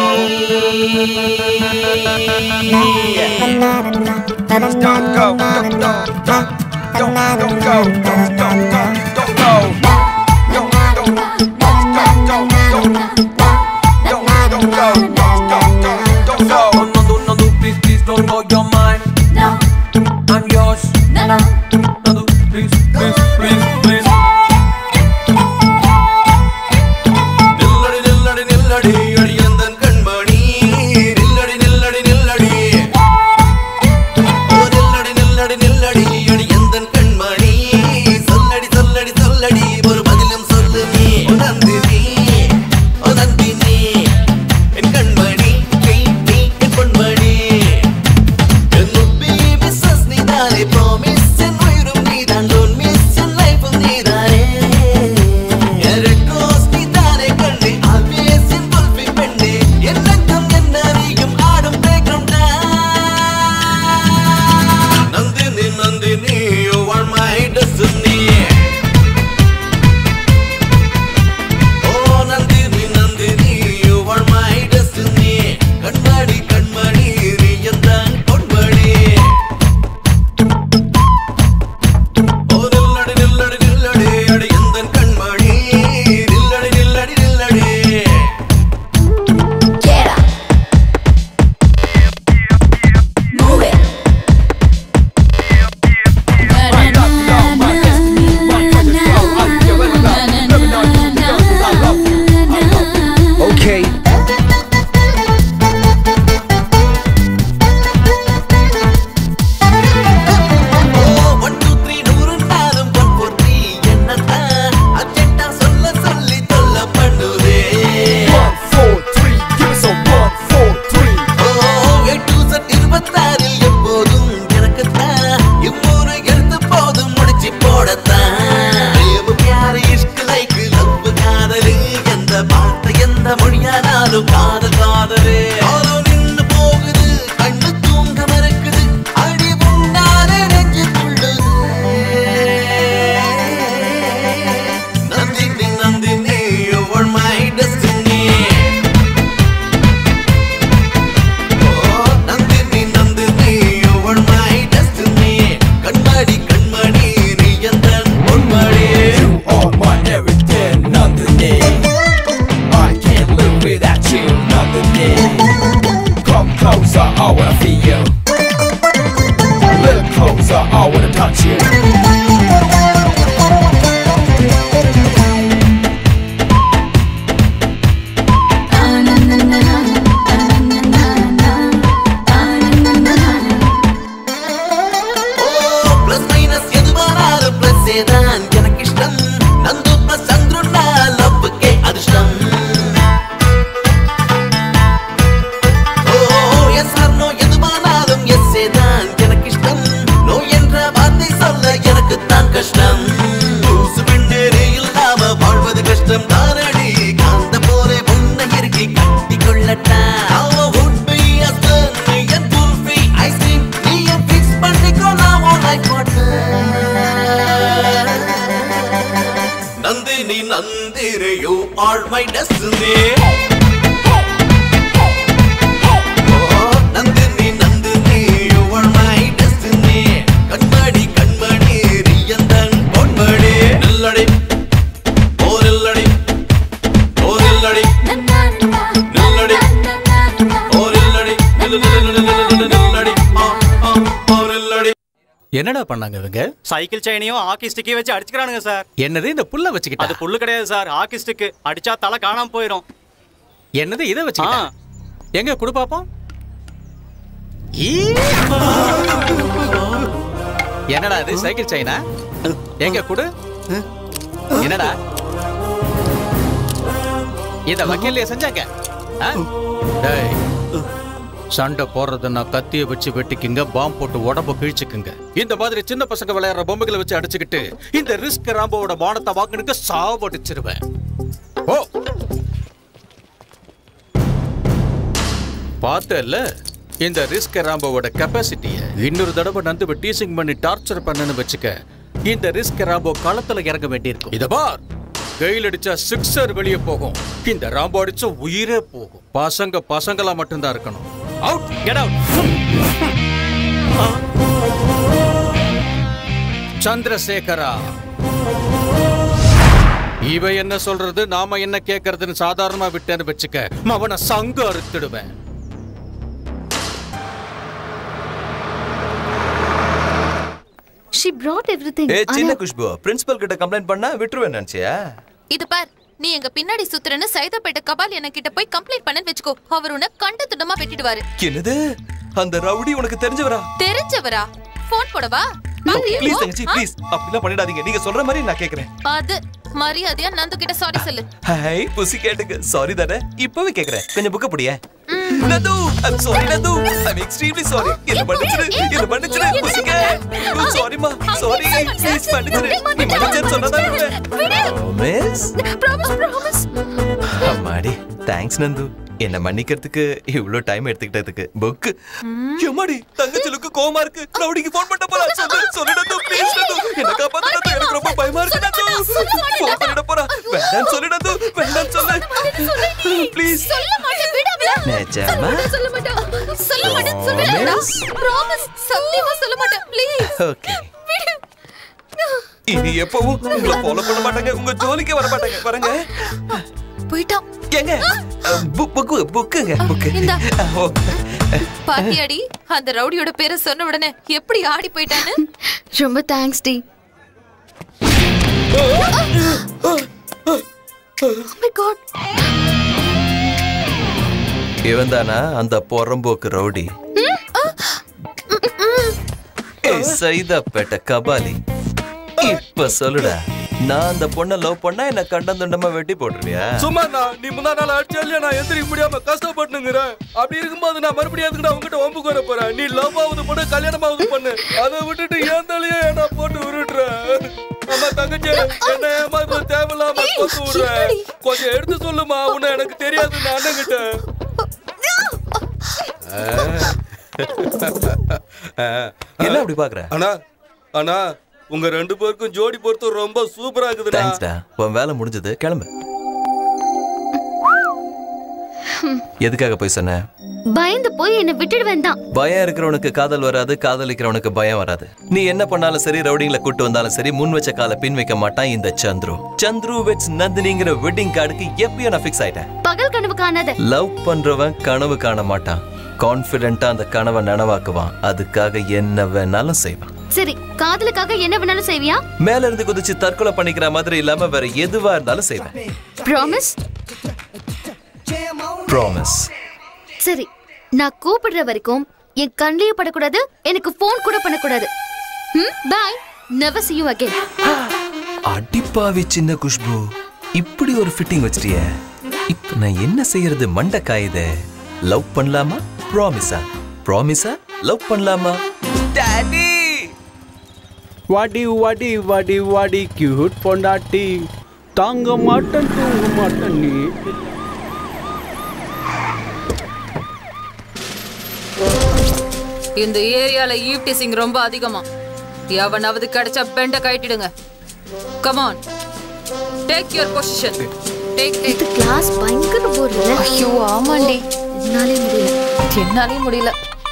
Please, please don't go your mind. No, I'm yours. No, no, no, please, please, please, please. நில்லடி நில்லடி நில்லடி அடியந்தன் கண்மணி நில்லடி நில்லடி நில்லடி ஓ நில்லடி நில்லடி நில்லடி அடியந்தன் கண்மணி சொல்லடி சொல்லடி சொல்லடி ஒரு my destiny Oh, Nandini Nandini you are my destiny கண்மணி கண்மணி ரியந்தன் பொன்மணி நில்லடி ஓ நில்லடி ஓ நில்லடி நில்லடி ஓ நில்லடி நில்லு நில்லு நில்லு நில்லு நில்லடி ஆ ஆ ஓ நில்லடி என்னடா பண்ணாங்க இவங்க சைக்கிள் செயினையும் ஹாக்கி ஸ்டிக்கையும் வச்சு அடிச்சுக்கிறானுங்க சார் என்னது இந்த புல்ல வச்சுக்கிட்டு அது புல்லு கிடையாது சார் ஹாக்கி ஸ்டிக் அடிச்சா தலை காணாம போயிடும் என்னது இதை வச்சு எங்க குடு பாப்போம் ஈ! என்னடா இது சைக்கிள் செயினா எங்க குடு என்னடா இத வக்கீல்லையே செஞ்சாங்க ஆ? டேய், சண்டை போடுறதுன்னா கத்திய வச்சு வெட்டிக்குங்க பாம் போட்டு உடம்ப கிழிச்சுக்குங்க இந்த மாதிரி சின்ன பசங்க விளையாடுற பொம்மைகளை வச்சு அடிச்சுக்கிட்டு இந்த ரிஸ்க் ராம்போவோட மானத்தை வாங்கினுக்கு சாவடிச்சிருவேன் ஓ பார்த்தல இந்த ரிஸ்க் ராம்போவோட கெப்பாசிட்டிய இன்னொரு தடவை நந்து டீசிங் பண்ணி டார்ச்சர் பண்ணனு வச்சுக்க இந்த ரிஸ்க் ராம்போ களத்துல இறங்க வேண்டியிருக்கும் இத பார் கையில் அடிச்சா சிக்ஸர் வெளியே போகும் இந்த ராம்போ அடிச்சா உயிரே போகும் பசங்க பசங்களா மட்டும்தான் இருக்கணும் அவுட் கெட் அவுட் சந்திரசேகரா இவ என்ன சொல்றது நாம என்ன கேக்குறதுன்னு சாதாரணமா விட்டேன்னு வச்சுக்க அவனை சங்கு அறுத்துடுவேன் ஷி brought everything ஏ சின்ன ஆனா குஷ்பு பிரின்சிபல் கிட்ட கம்ப்ளைண்ட் பண்ணா விட்டுருவேன் நினைச்சியா இது பார் நீ எங்க பின்னாடி சுத்துறன்னு சைதாப்பேட்டை கபால் என்ன கிட்ட போய் கம்ப்ளைண்ட் பண்ணன்னு வெச்சுக்கோ அவர் உன்னை கண்ட துண்டமா வெட்டிடுவாரு என்னது அந்த ரவுடி உனக்கு தெரிஞ்சவரா தெரிஞ்சவரா போன் போடவா பாத்தியா? ப்ளீஸ் தங்கச்சி ப்ளீஸ் அப்படிலாம் பண்ணிடாதீங்க நீங்க சொல்ற மாதிரி நான் கேக்குறேன் அது மரியாதையா நந்து கிட்ட சாரி சொல்லு ஹாய் புசி கேட்டுங்க சாரி தானே இப்பவே கேக்குறேன் கொஞ்சம் புக்க புடிய Nandu I'm sorry Nandu I'm extremely sorry என்ன மன்னிச்சிரு என்ன மன்னிச்சிரு புசிக்க சாரிமா சாரி ப்ளீஸ் மன்னிச்சிரு நீ மன்னிச்சிரு சொன்னதான் மிஸ் ப்ராமிஸ் ப்ராமிஸ் அம்மாடி தேங்க்ஸ் நந்து என்ன மன்னிக்கிறதுக்கு இவ்ளோ டைம் எடுத்துக்கிட்டதுக்கு புக் எம்மாடி தங்கச்சிலுக்கு கோவமா இருக்கு ரவுடிக்கு ஃபோன் பண்ண போறா சொல்லு சொல்லு நந்து ப்ளீஸ் நந்து என்ன காப்பாத்து நந்து எனக்கு ரொம்ப பயமா இருக்கு நந்து ஃபோன் பண்ணிட போறா வேண்டாம் சொல்லு நந்து வேண்டாம் சொல்லு ப்ளீஸ் சொல்ல மாட்டேன் விடாமல நிஜமா? சொல்ல மாட்டேன் சொல்ல மாட்டேன் சொல்ல ப்ராமிஸ் சத்தியமா சொல்ல மாட்டேன் ப்ளீஸ் ஓகே இனி எப்பவும் உங்களை ஃபாலோ பண்ண மாட்டாங்க உங்க ஜோலிக்கு வர மாட்டாங்க பாருங்க போயிட்டான் ஏங்க புக் புக்கு புக்குங்க புக்கு இந்தா. ஓ பாத்தியாடி அந்த ரவுடியோட பேரை சொன்ன உடனே எப்படி ஆடி போயிட்டான்னு ரொம்ப தேங்க்ஸ் டி my god இவன் தானா அந்த பொறம்போக்கு ரவுடி ஏய், சைதாப்பேட்டை கபாலி இப்ப சொல்லுடா நான் அந்த பொண்ணை லவ் பண்ணா என்ன கண்டம் துண்டமா வெட்டி போட்டுருவியா சும்மா நான் நீ முந்தா நாள் அடிச்சா இல்லையா நான் எந்திரிக்க முடியாம கஷ்டப்பட்டுங்கிறேன் அப்படி இருக்கும்போது நான் மறுபடியும் அதுக்கு நான் உங்ககிட்ட வம்புக்கு வர போறேன் நீ லவ் ஆகுது பண்ணு கல்யாணமாவது பண்ணு அதை விட்டுட்டு ஏன் தலையே என்ன போட்டு உருட்டுற அம்மா தங்கச்சி என்ன ஏமா இப்ப தேவையில்லாம கொத்து விடுற கொஞ்சம் எடுத்து சொல்லுமா உன்னை எனக்கு தெரியாது நான் அண்ணன் என்ன அப்படி பாக்குற அண்ணா அண்ணா உங்க ரெண்டு பேருக்கும் ஜோடி பொறுத்து ரொம்ப சூப்பரா இருக்குதுண்ணா தேங்க்ஸ்டா உன் வேலை முடிஞ்சது கிளம்பு எதுக்காக போய் சொன்ன பயந்து போய் என்ன விட்டுடுவேன் தான் பயம் இருக்கிறவனுக்கு காதல் வராது காதலிக்கிறவனுக்கு பயம் வராது நீ என்ன பண்ணாலும் சரி ரவுடிங்களை கூட்டு வந்தாலும் சரி முன் வச்ச காலை பின் வைக்க மாட்டான் இந்த சந்துரு சந்துரு வெட்ஸ் நந்தினிங்கிற வெட்டிங் கார்டுக்கு எப்பயும் நான் ஃபிக்ஸ் ஆயிட்டேன் பகல் கனவு காணாத லவ் பண்றவன் கனவு காண மாட்டான் கான்பிடென்ட்டா அந்த கனவை நனவாக்குவான் அதுக்காக என்ன வேணாலும் செய்வான் சரி காதலுக்காக என்ன வேணாலும் செய்வியா மேல இருந்து குதிச்சு தற்கொலை பண்ணிக்கிற மாதிரி இல்லாம வேற எதுவா இருந்தாலும் செய்வேன் ப்ராமிஸ் ப்ராமிஸ் சரி நான் கூப்பிடுற வரைக்கும் என் கண்ணிலேயே படக்கூடாது எனக்கு ஃபோன் கூட பண்ணக்கூடாது ம் bye never see you again அடிப்பாவி சின்ன குஷ்பு இப்படி ஒரு ஃபிட்டிங் வச்சிட்டிய இப்ப நான் என்ன செய்யறது மண்டை காயுதே லவ் பண்ணலாமா ப்ராமிஸா ப்ராமிஸா லவ் பண்ணலாமா டாடி வாடி வாடி வாடி வாடி கியூட் பொண்டாட்டி தாங்க மாட்டேன் தூங்க மாட்டேன் நீ இந்த ஏரியால ஈவ்டிசிங் ரொம்ப அதிகமா எவனாவது கிடைச்சா பெண்ட கட்டிடுங்க come on take your position take take இது கிளாஸ் பயங்கர போர்ல ஐயோ ஆமாண்டி என்னாலே முடியல என்னாலே முடியல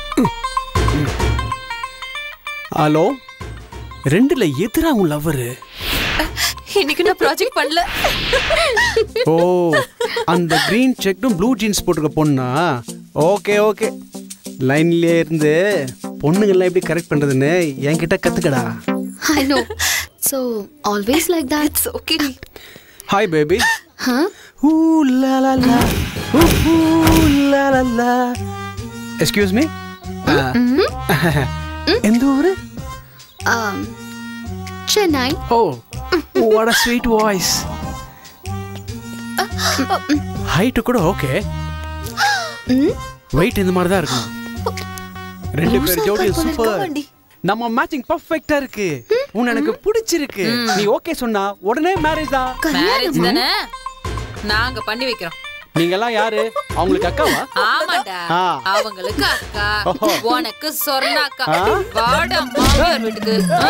ஹலோ ரெண்டுல எதிரா உன் லவ்வரு இன்னைக்கு நான் ப்ராஜெக்ட் பண்ணல ஓ அந்த கிரீன் செக்கும் ப்ளூ ஜீன்ஸ் போட்டிருக்க பொண்ணா ஓகே ஓகே லைன்லயே இருந்து பொண்ணுங்கள்லாம் எப்படி கரெக்ட் பண்றதுன்னு என்கிட்ட கத்துக்கடா I know so always like that it's okay hi baby ஹ ஊ லா லா லா ஊ ஊ லா லா லா எக்ஸ்கியூஸ் மீ எந்த ஊரு um Chennai oh what a sweet voice height கூட ஓகே வெயிட் இந்த மாதிரி தான் இருக்கும் ரெண்டு பேர் ஜோடி சூப்பர் நம்ம மேட்சிங் பர்ஃபெக்ட்டா இருக்கு உன் எனக்கு பிடிச்சிருக்கு நீ ஓகே சொன்னா உடனே மேரேஜ் தான் மேரேஜ் தானே நாங்க பண்ணி வைக்கிறோம் நீங்க எல்லாம் யாரு அவங்களுக்கு அக்காவா ஆமாடா ஆ. அவங்களுக்கு அக்கா ஓஹோ. உனக்கு சொர்ண அக்கா ஆ? வாடா மாமியார் வீட்டுக்கு ஆ?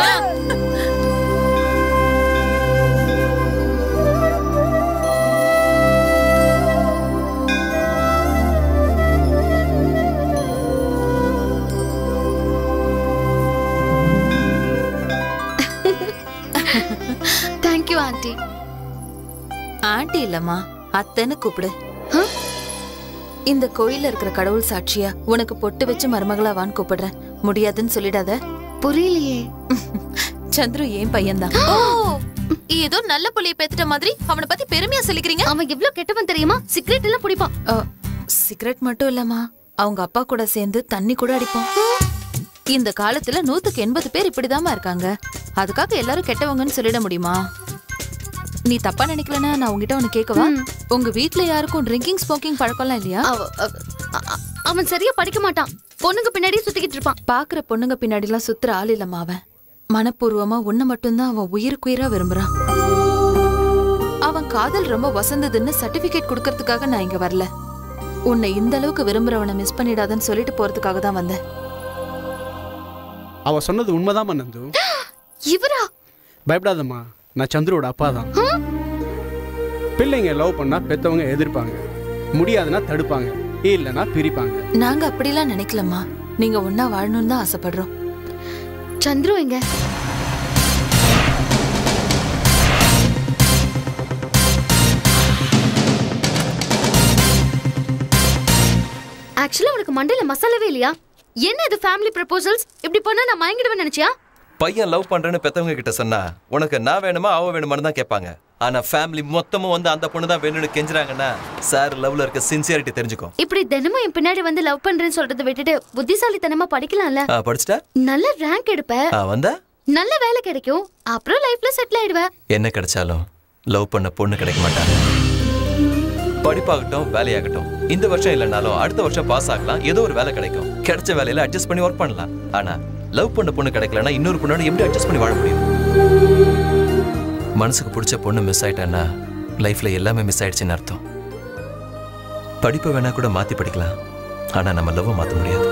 தேங்க் யூ ஆண்டி ஆண்டி இல்லம்மா அத்தைன்னு கூப்பிடு இந்த கோயில்ல இருக்கிற கடவுள் சாட்சியா உனக்கு பொட்டு வச்சு மருமகளா வான்னு கூப்பிடுறேன் முடியாதுன்னு சொல்லிடாத புரியலையே சந்துரு ஏன் பையன்தான் ஓ ஏதோ நல்ல புள்ளைய பெத்துட்ட மாதிரி அவனை பத்தி பெருமையா சொல்லிக்கிறீங்க அவன் எவ்வளவு கெட்டவன் தெரியுமா சிகரெட் எல்லாம் பிடிப்பான் சிகரெட் மட்டும் இல்லம்மா அவங்க அப்பா கூட சேர்ந்து தண்ணி கூட அடிப்பான் இந்த காலத்துல நூத்துக்கு எண்பது பேர் இப்படிதாம்மா இருக்காங்க அதுக்காக எல்லாரும் கெட்டவங்கன்னு சொல்லிட முடியுமா நீ தப்பா நினைக்கலனா நான் உங்ககிட்ட ஒண்ணு கேட்கவா உங்க வீட்ல யாருக்கும் ட்ரிங்கிங் ஸ்மோக்கிங் பழக்கம்லாம் இல்லையா அவன் சரியா படிக்க மாட்டான் பொண்ணுங்க பின்னாடி சுத்திக்கிட்டு இருப்பான் பாக்குற பொண்ணுங்க பின்னாடி எல்லாம் சுத்துற ஆள் இல்லம்மா அவன் மனப்பூர்வமா உன்னை மட்டும்தான் அவன் உயிருக்குயிரா விரும்புறான் அவன் காதல் ரொம்ப வசந்ததுன்னு சர்டிபிகேட் கொடுக்கறதுக்காக நான் இங்க வரல உன்னை இந்த அளவுக்கு விரும்புறவனை மிஸ் பண்ணிடாதன்னு சொல்லிட்டு போறதுக்காக தான் வந்தேன் அவ சொன்னது உண்மைதான் நந்து இவரா பயப்படாதம்மா நான் சந்துருவோட அப்பா தான் பிள்ளைங்க லவ் பண்ணா பெத்தவங்க எதிர்ப்பாங்க முடியாதுன்னா தடுப்பாங்க இல்லைன்னா பிரிப்பாங்க நாங்க அப்படிலாம் நினைக்கலம்மா நீங்க ஒன்னா வாழணும்னு தான் ஆசைப்படுறோம் சந்துரு எங்க ஆக்சுவலா உனக்கு மண்டையில மசாலாவே இல்லையா என்ன இது ஃபேமிலி ப்ரப்போசல்ஸ் இப்படி பண்ணா நான் மயங்கிடுவேன் நினைச்சியா பையன் லவ் பண்றேன்னு பெத்தவங்க கிட்ட சொன்னா உனக்கு நான் வேணுமா அவ வேணுமான்னு தான் கேட்பாங்க ஆனா ஃபேமிலி மொத்தமும் வந்து அந்த பொண்ணு தான் வேணும்னு கெஞ்சுறாங்கன்னா சார் லவ்ல இருக்க சின்சியாரிட்டி தெரிஞ்சுக்கோ இப்படி தினமும் என் பின்னாடி வந்து லவ் பண்றேன்னு சொல்றதை விட்டுட்டு புத்திசாலித்தனமா படிக்கலாம்ல ஆ, படிச்சிட்டா நல்ல ரேங்க் எடுப்ப ஆ, வந்தா நல்ல வேலை கிடைக்கும் அப்புறம் லைஃப்ல செட்டில் ஆயிடுவ என்ன கிடைச்சாலும் லவ் பண்ண பொண்ணு கிடைக்க மாட்டாங்க படிப்பாகட்டும் வேலையாகட்டும் இந்த வருஷம் இல்லைனாலும் அடுத்த வருஷம் பாஸ் ஆகலாம் ஏதோ ஒரு வேலை கிடைக்கும் கிடைச்ச வேலையில அட்ஜஸ்ட் பண்ணி ஒர்க் பண்ணலாம் ஆனா லவ் பண்ண பொண்ணு கிடைக்கலனா இன்னொரு பொண்ணோட எப்படி அட்ஜஸ்ட் பண்ணி வாழ முடியும் மனசுக்கு பிடிச்ச பொண்ணு மிஸ் ஆயிட்டான்னா லைஃப்ல எல்லாமே மிஸ் ஆயிடுச்சுன்னு அர்த்தம் படிப்பை வேணா கூட மாத்தி படிக்கலாம் ஆனா நம்ம லவ் மாத்த முடியாது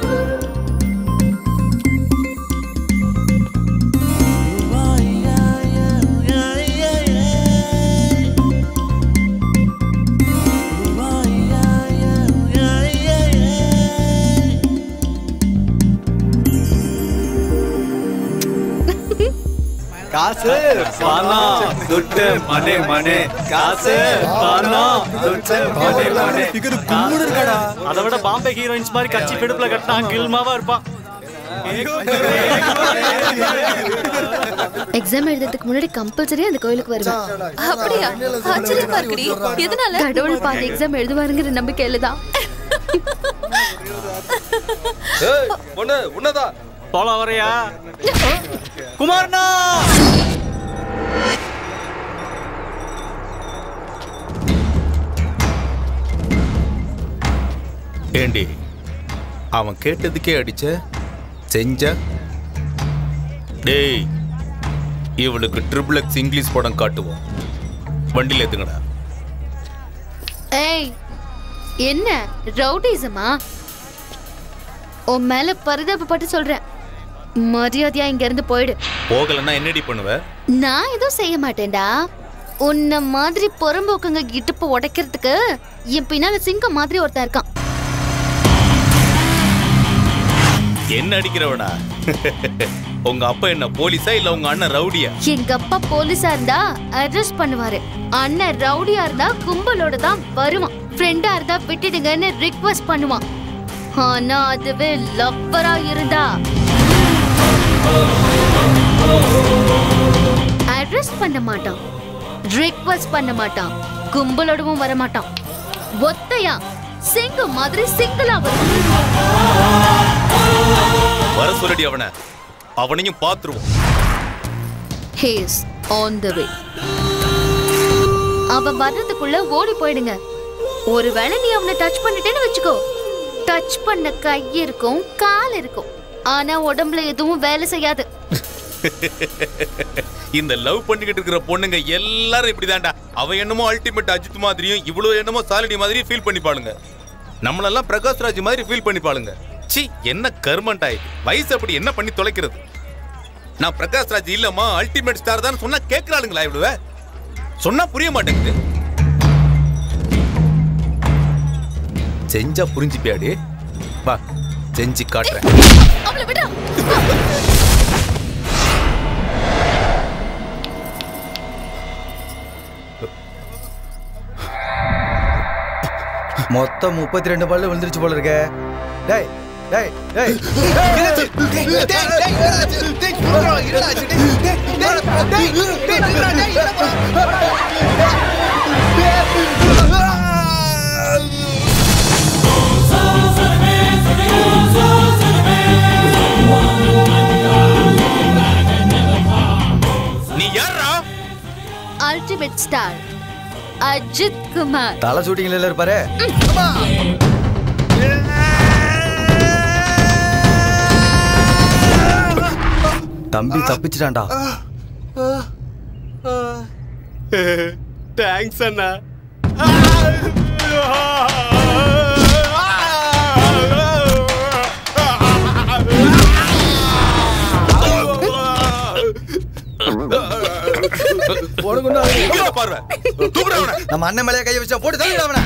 காசு பணம் துட்டு மணி மணி காசு பணம் துட்டு மணி மணி இது கும்முடு இருக்கடா அதை விட பாம்பே ஹீரோயின்ஸ் மாதிரி கட்சி பிடிப்புல கட்டினா கில்மாவா இருப்பான் எக்ஸாம் எழுதுறதுக்கு முன்னாடி கம்பல்சரி அந்த கோயிலுக்கு வருவேன் அப்படியா ஆச்சரியமா இருக்குடி எதனால கடவுள் பாதி எக்ஸாம் எழுதுவாருங்கிற நம்பிக்கையில தான் ஏய் பொண்ணு உன்னதான் போலாம் வரையா குமார்னா ஏண்டி அவன் கேட்டதுக்கே அடிச்ச செஞ்ச டேய் இவளுக்கு ட்ரிபிள் எக்ஸ் இங்கிலீஷ் படம் காட்டுவோம் வண்டியில் ஏத்துங்கடா ஏய் என்ன ரவுடிசமா உன் மேல பரிதாபப்பட்டு சொல்றேன் மரியாதையா இங்க இருந்து போயிடு போகலன்னா என்னடி பண்ணுவ நான் எதுவும் செய்ய மாட்டேன்டா உன்ன மாதிரி புறம்போக்குங்க இடுப்பு உடைக்கிறதுக்கு என் பின்னால சிங்கம் மாதிரி ஒருத்தன் இருக்கான் என்ன அடிக்கிறவனா உங்க அப்பா என்ன போலீஸா இல்ல உங்க அண்ணன் ரவுடியா எங்க அப்பா போலீஸா இருந்தா அரெஸ்ட் பண்ணுவாரு அண்ணன் ரவுடியா இருந்தா கும்பலோட தான் வருவான் ஃப்ரெண்டா இருந்தா விட்டுடுங்கன்னு ரிக்வெஸ்ட் பண்ணுவான் ஆனா அதுவே லவ்வரா இருந்தா அரெஸ்ட் பண்ண மாட்டான் ரிக்வெஸ்ட் பண்ண மாட்டான் கும்பலோடவும் வர மாட்டான் ஒத்தையா சிங்கம் மாதிரி சிங்கிளா வரும் வர சொல்லடி அவன அவனையும் பாத்துருவோம் ஹேஸ் ஆன் த வே அவன் வர்றதுக்குள்ள ஓடி போயிடுங்க ஒருவேளை நீ அவனை டச் பண்ணிட்டேன்னு வச்சுக்கோ டச் பண்ண கை இருக்கும் கால் இருக்கும் ஆனா உடம்புல எதுவும் வேலை செய்யாது இந்த லவ் பண்ணிக்கிட்டு இருக்கிற பொண்ணுங்க எல்லாரும் இப்படிதான்டா அவ என்னமோ அல்டிமேட் அஜித் மாதிரியும் இவ்வளவு என்னமோ சாலினி மாதிரியும் ஃபீல் பண்ணிப்பாளுங்க நம்மளெல்லாம் பிரகாஷ் ராஜ் மாதிரி ஃபீல் பண்ணிப்பாளுங்க சி என்ன கர்மண்டா இது வயசு அப்படி என்ன பண்ணி தொலைக்கிறது நான் பிரகாஷ் ராஜ் இல்லம்மா அல்டிமேட் ஸ்டார் தான் சொன்னா கேக்குறாளுங்களா இவ்வளவு சொன்னா புரிய மாட்டேங்குது செஞ்சா புரிஞ்சுப்பியாடி வா செஞ்சு காட்டுறேன் அவளை விடு மொத்தம் முப்பத்தி ரெண்டு பல்லு விழுந்துருச்சு போல இருக்க டேய் டேய் டேய் நீ யாரா அல்டிமேட் ஸ்டார் அஜித் குமார் தலை ஷூட்டிங்ல இருப்பாரு தம்பி தப்பிச்சிட்டான்டா தேங்க்ஸ் அண்ணா பார்வை நம்ம அண்ணன் மேலே கையை வச்சா போட்டு தள்ளிடு அவனை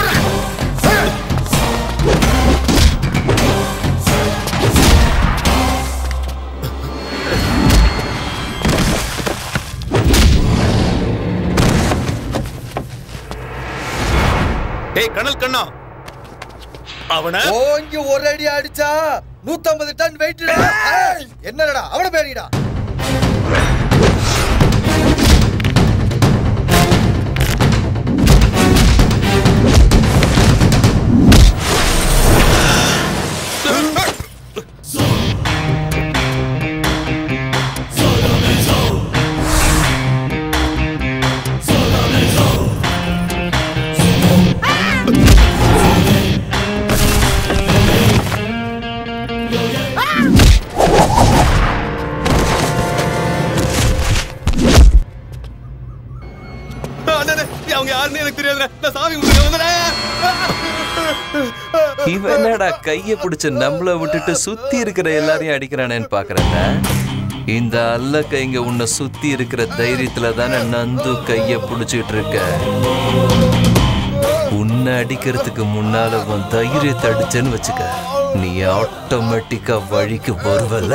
டேய் கனல் கண்ணா அவன ஓங்கி ஒரு அடி அடிச்சா நூத்தம்பது டன் வெயிட் என்னடா அவன பேரிடா அவங்க யாருன்னு எனக்கு தெரியாதுடா நான் சாமி கும்பிட்டு வந்தேன் இவன் என்னடா கைய பிடிச்சு நம்மள விட்டுட்டு சுத்தி இருக்கிற எல்லாரையும் அடிக்கிறானேன்னு பாக்குறேன்டா இந்த அல்ல கைங்க உன்னை சுத்தி இருக்கிற தைரியத்துல தானே நந்து கைய பிடிச்சிட்டு இருக்க உன்னை அடிக்கிறதுக்கு முன்னால உன் தைரியத்தை அடிச்சேன்னு வச்சுக்க நீ ஆட்டோமேட்டிக்கா வழிக்கு வருவல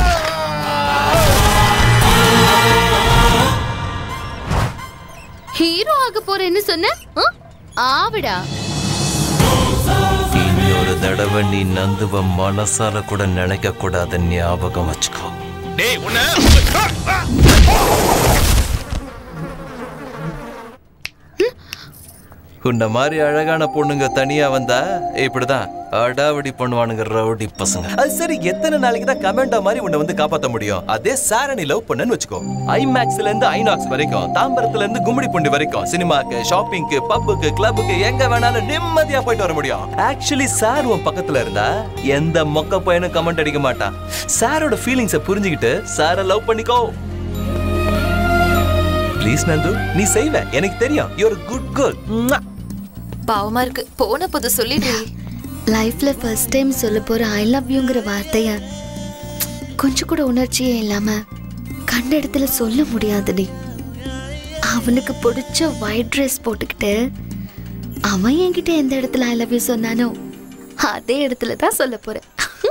ஹீரோ ஆக போறேன்னு சொன்ன ஆ? ஆவிடா இன்னொரு தடவை நீ நந்துவ மனசால கூட நினைக்க கூடாத ஞாபகம் வச்சுக்கோ டேய் உன்ன உன்ன மாதிரி அழகான பொண்ணுங்க தனியா வந்தா இப்படிதான் அடாவடி பண்ணுவானுங்க ரவுடி பசங்க அது சரி எத்தனை நாளைக்கு தான் கமெண்டா மாதிரி உன்னை வந்து காப்பாத்த முடியும் அதே சாரணி லவ் பண்ணன்னு வச்சுக்கோ ஐமேக்ஸ்ல இருந்து ஐநாக்ஸ் வரைக்கும் தாம்பரத்துல இருந்து கும்மிடி பூண்டி வரைக்கும் சினிமாக்கு ஷாப்பிங்க்கு பப்புக்கு கிளப்புக்கு எங்க வேணாலும் நிம்மதியா போயிட்டு வர முடியும் ஆக்சுவலி சார் உன் பக்கத்துல இருந்தா எந்த மொக்க பையனும் கமெண்ட் அடிக்க மாட்டான் சாரோட ஃபீலிங்ஸை புரிஞ்சுக்கிட்டு சாரை லவ் பண்ணிக்கோ ப்ளீஸ் நந்து நீ செய்வ எனக்கு தெரியும் யூர் குட் கேர்ள் பாவமா இருக்கு போன போது சொல்லிடு லைஃப்ல ஃபர்ஸ்ட் டைம் சொல்ல போற ஐ லவ் யூங்கிற வார்த்தைய கொஞ்சம் கூட உணர்ச்சியே இல்லாம கண்ட இடத்துல சொல்ல முடியாதுடி அவனுக்கு பிடிச்ச ஒயிட் ட்ரெஸ் போட்டுக்கிட்டு அவன் என்கிட்ட எந்த இடத்துல ஐ லவ் யூ சொன்னானோ அதே இடத்துல தான் சொல்ல போறேன்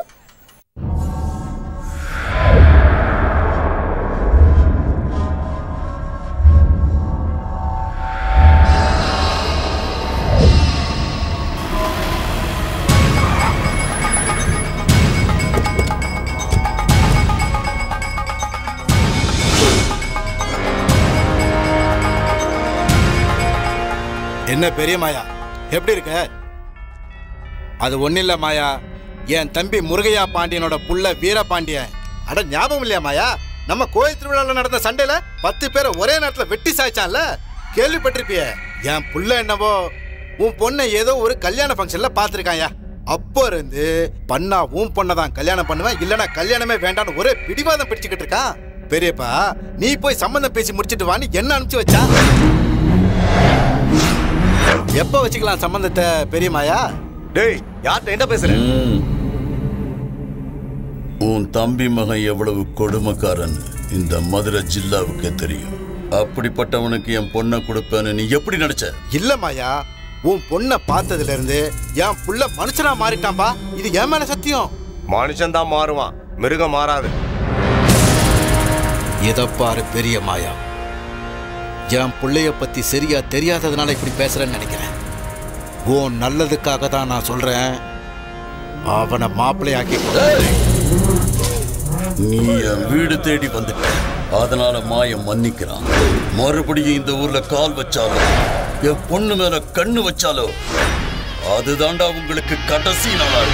என்ன பெரிய மாயா எப்படி இருக்க அது ஒன்றும் இல்லை மாயா என் தம்பி முருகையா பாண்டியனோட புள்ள வீரபாண்டியன் அட ஞாபகம் இல்லையா மாயா நம்ம கோயில் திருவிழாவில் நடந்த சண்டையில பத்து பேரை ஒரே நேரத்தில் வெட்டி சாய்ச்சான்ல கேள்விப்பட்டிருப்பிய என் புள்ள என்னவோ உன் பொண்ணை ஏதோ ஒரு கல்யாண ஃபங்க்ஷன்ல பார்த்துருக்காயா அப்போ இருந்து பண்ணா உன் பொண்ணை தான் கல்யாணம் பண்ணுவேன் இல்லைன்னா கல்யாணமே வேண்டாம்னு ஒரே பிடிவாதம் பிடிச்சுக்கிட்டு இருக்கான் பெரியப்பா நீ போய் சம்மந்தம் பேசி முடிச்சிட்டு வான்னு என்ன அனுப்பிச்சு வச்சா எப்ப வச்சுக்கலாம் சம்பந்தத்தை பெரியமாயா டேய் யார்கிட்ட என்ன பேசுற உன் தம்பி மகன் எவ்வளவு கொடுமைக்காரன் இந்த மதுரை ஜில்லாவுக்கு தெரியும் அப்படிப்பட்டவனுக்கு என் பொண்ணை கொடுப்பேன்னு நீ எப்படி நினைச்ச இல்ல மாயா உன் பொண்ணை பார்த்ததுல இருந்து என் புள்ள மனுஷனா மாறிட்டான்பா இது என் மேல சத்தியம் மனுஷன் தான் மாறுவான் மிருகம் மாறாது இதை பாரு பெரிய மாயா என் பிள்ளைய பத்தி சரியா தெரியாததுனால இப்படி பேசுறேன்னு நினைக்கிறேன் உன் நல்லதுக்காக தான் நான் சொல்றேன் அவனை மாப்பிள்ளையாக்கி கொடு. நீ என் வீடு தேடி வந்துட்ட அதனால மாயம் மன்னிக்கிறான் மறுபடியும் இந்த ஊர்ல கால் வச்சாலோ என் பொண்ணு மேல கண்ணு வச்சாலோ அதுதான்டா உங்களுக்கு கடைசி நாள்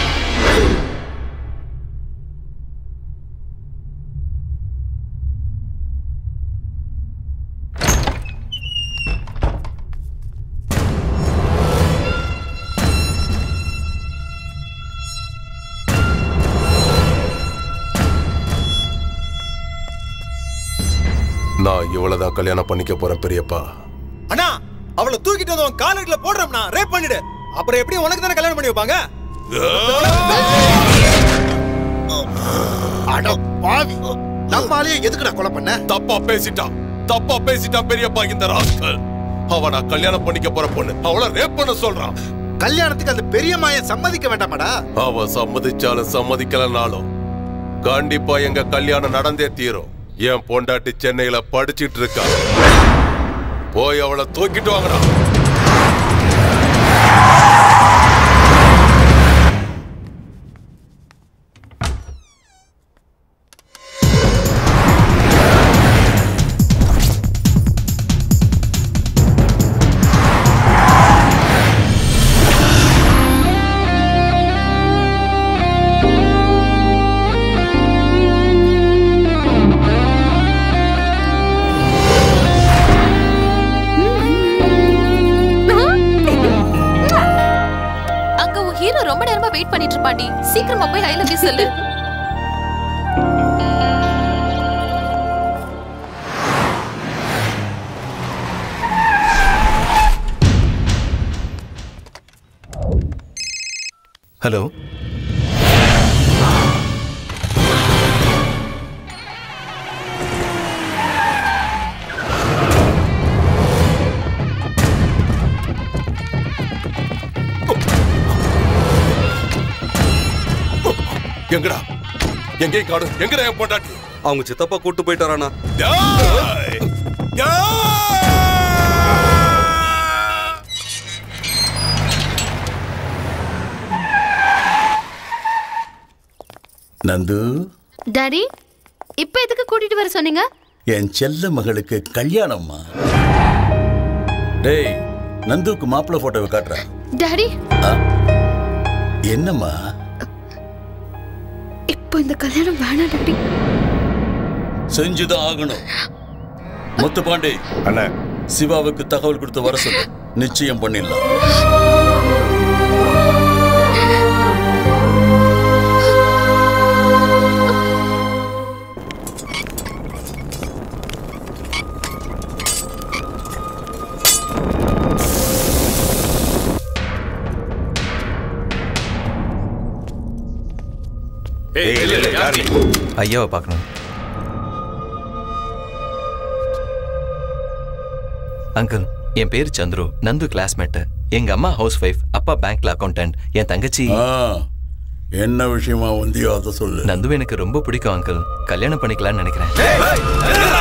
நான் இவ்வளவுதான் கல்யாணம் பண்ணிக்க போறேன் பெரியப்பா அண்ணா அவளை தூக்கிட்டு வந்து உன் காலடியில போடுறோம்னா ரேப் பண்ணிடு அப்புறம் எப்படி உனக்கு தானே கல்யாணம் பண்ணி வைப்பாங்க அட பாவி நம்ம ஆளையே எதுக்குடா கொலை பண்ண தப்பா பேசிட்டான் தப்பா பேசிட்டான் பெரியப்பா இந்த ராஸ்கல் அவ நான் கல்யாணம் பண்ணிக்க போற பொண்ணு அவள ரேப் பண்ண சொல்றான் கல்யாணத்துக்கு அந்த பெரிய மாயன் சம்மதிக்க வேண்டாமாடா அவ சம்மதிச்சாலும் சம்மதிக்கலனாலும் கண்டிப்பா எங்க கல்யாணம் நடந்தே தீரும் என் பொண்டாட்டி சென்னையில படிச்சிட்டு இருக்கா போய் அவளை தூக்கிட்டு வாங்கடா அங்க உன் ஹீரோ ரொம்ப நேரமா வெயிட் பண்ணிட்டு இருப்பாண்டி சீக்கிரமா போய் ஐ லவ் யூ சொல்லு ஹலோ எங்கடா எங்கேயும் காடு எங்கடா என் பொண்டாட்டி அவங்க சித்தப்பா கூட்டு போயிட்டாரானா நந்து டாடி இப்ப எதுக்கு கூட்டிட்டு வர சொன்னீங்க என் செல்ல மகளுக்கு கல்யாணம்மா டேய் நந்துவுக்கு மாப்பிள்ளை போட்டோவை காட்டுற டாடி என்னம்மா இப்போ இந்த கல்யாணம் வேணாம் டாடி செஞ்சுதான் ஆகணும் முத்துப்பாண்டி அண்ணா சிவாவுக்கு தகவல் கொடுத்து வர சொல்லு நிச்சயம் பண்ணிடலாம் ஐயாவை பார்க்கணும் அங்கிள் என் பேர் சந்துரு நந்து கிளாஸ்மேட் எங்க அம்மா ஹவுஸ் ஒய்ஃப் அப்பா பேங்க்ல அக்கௌண்டன்ட் என் தங்கச்சி ஆ, என்ன விஷயமா வந்தியோ அதை சொல்லு நந்து எனக்கு ரொம்ப பிடிக்கும் அங்கிள் கல்யாணம் பண்ணிக்கலாம்னு நினைக்கிறேன்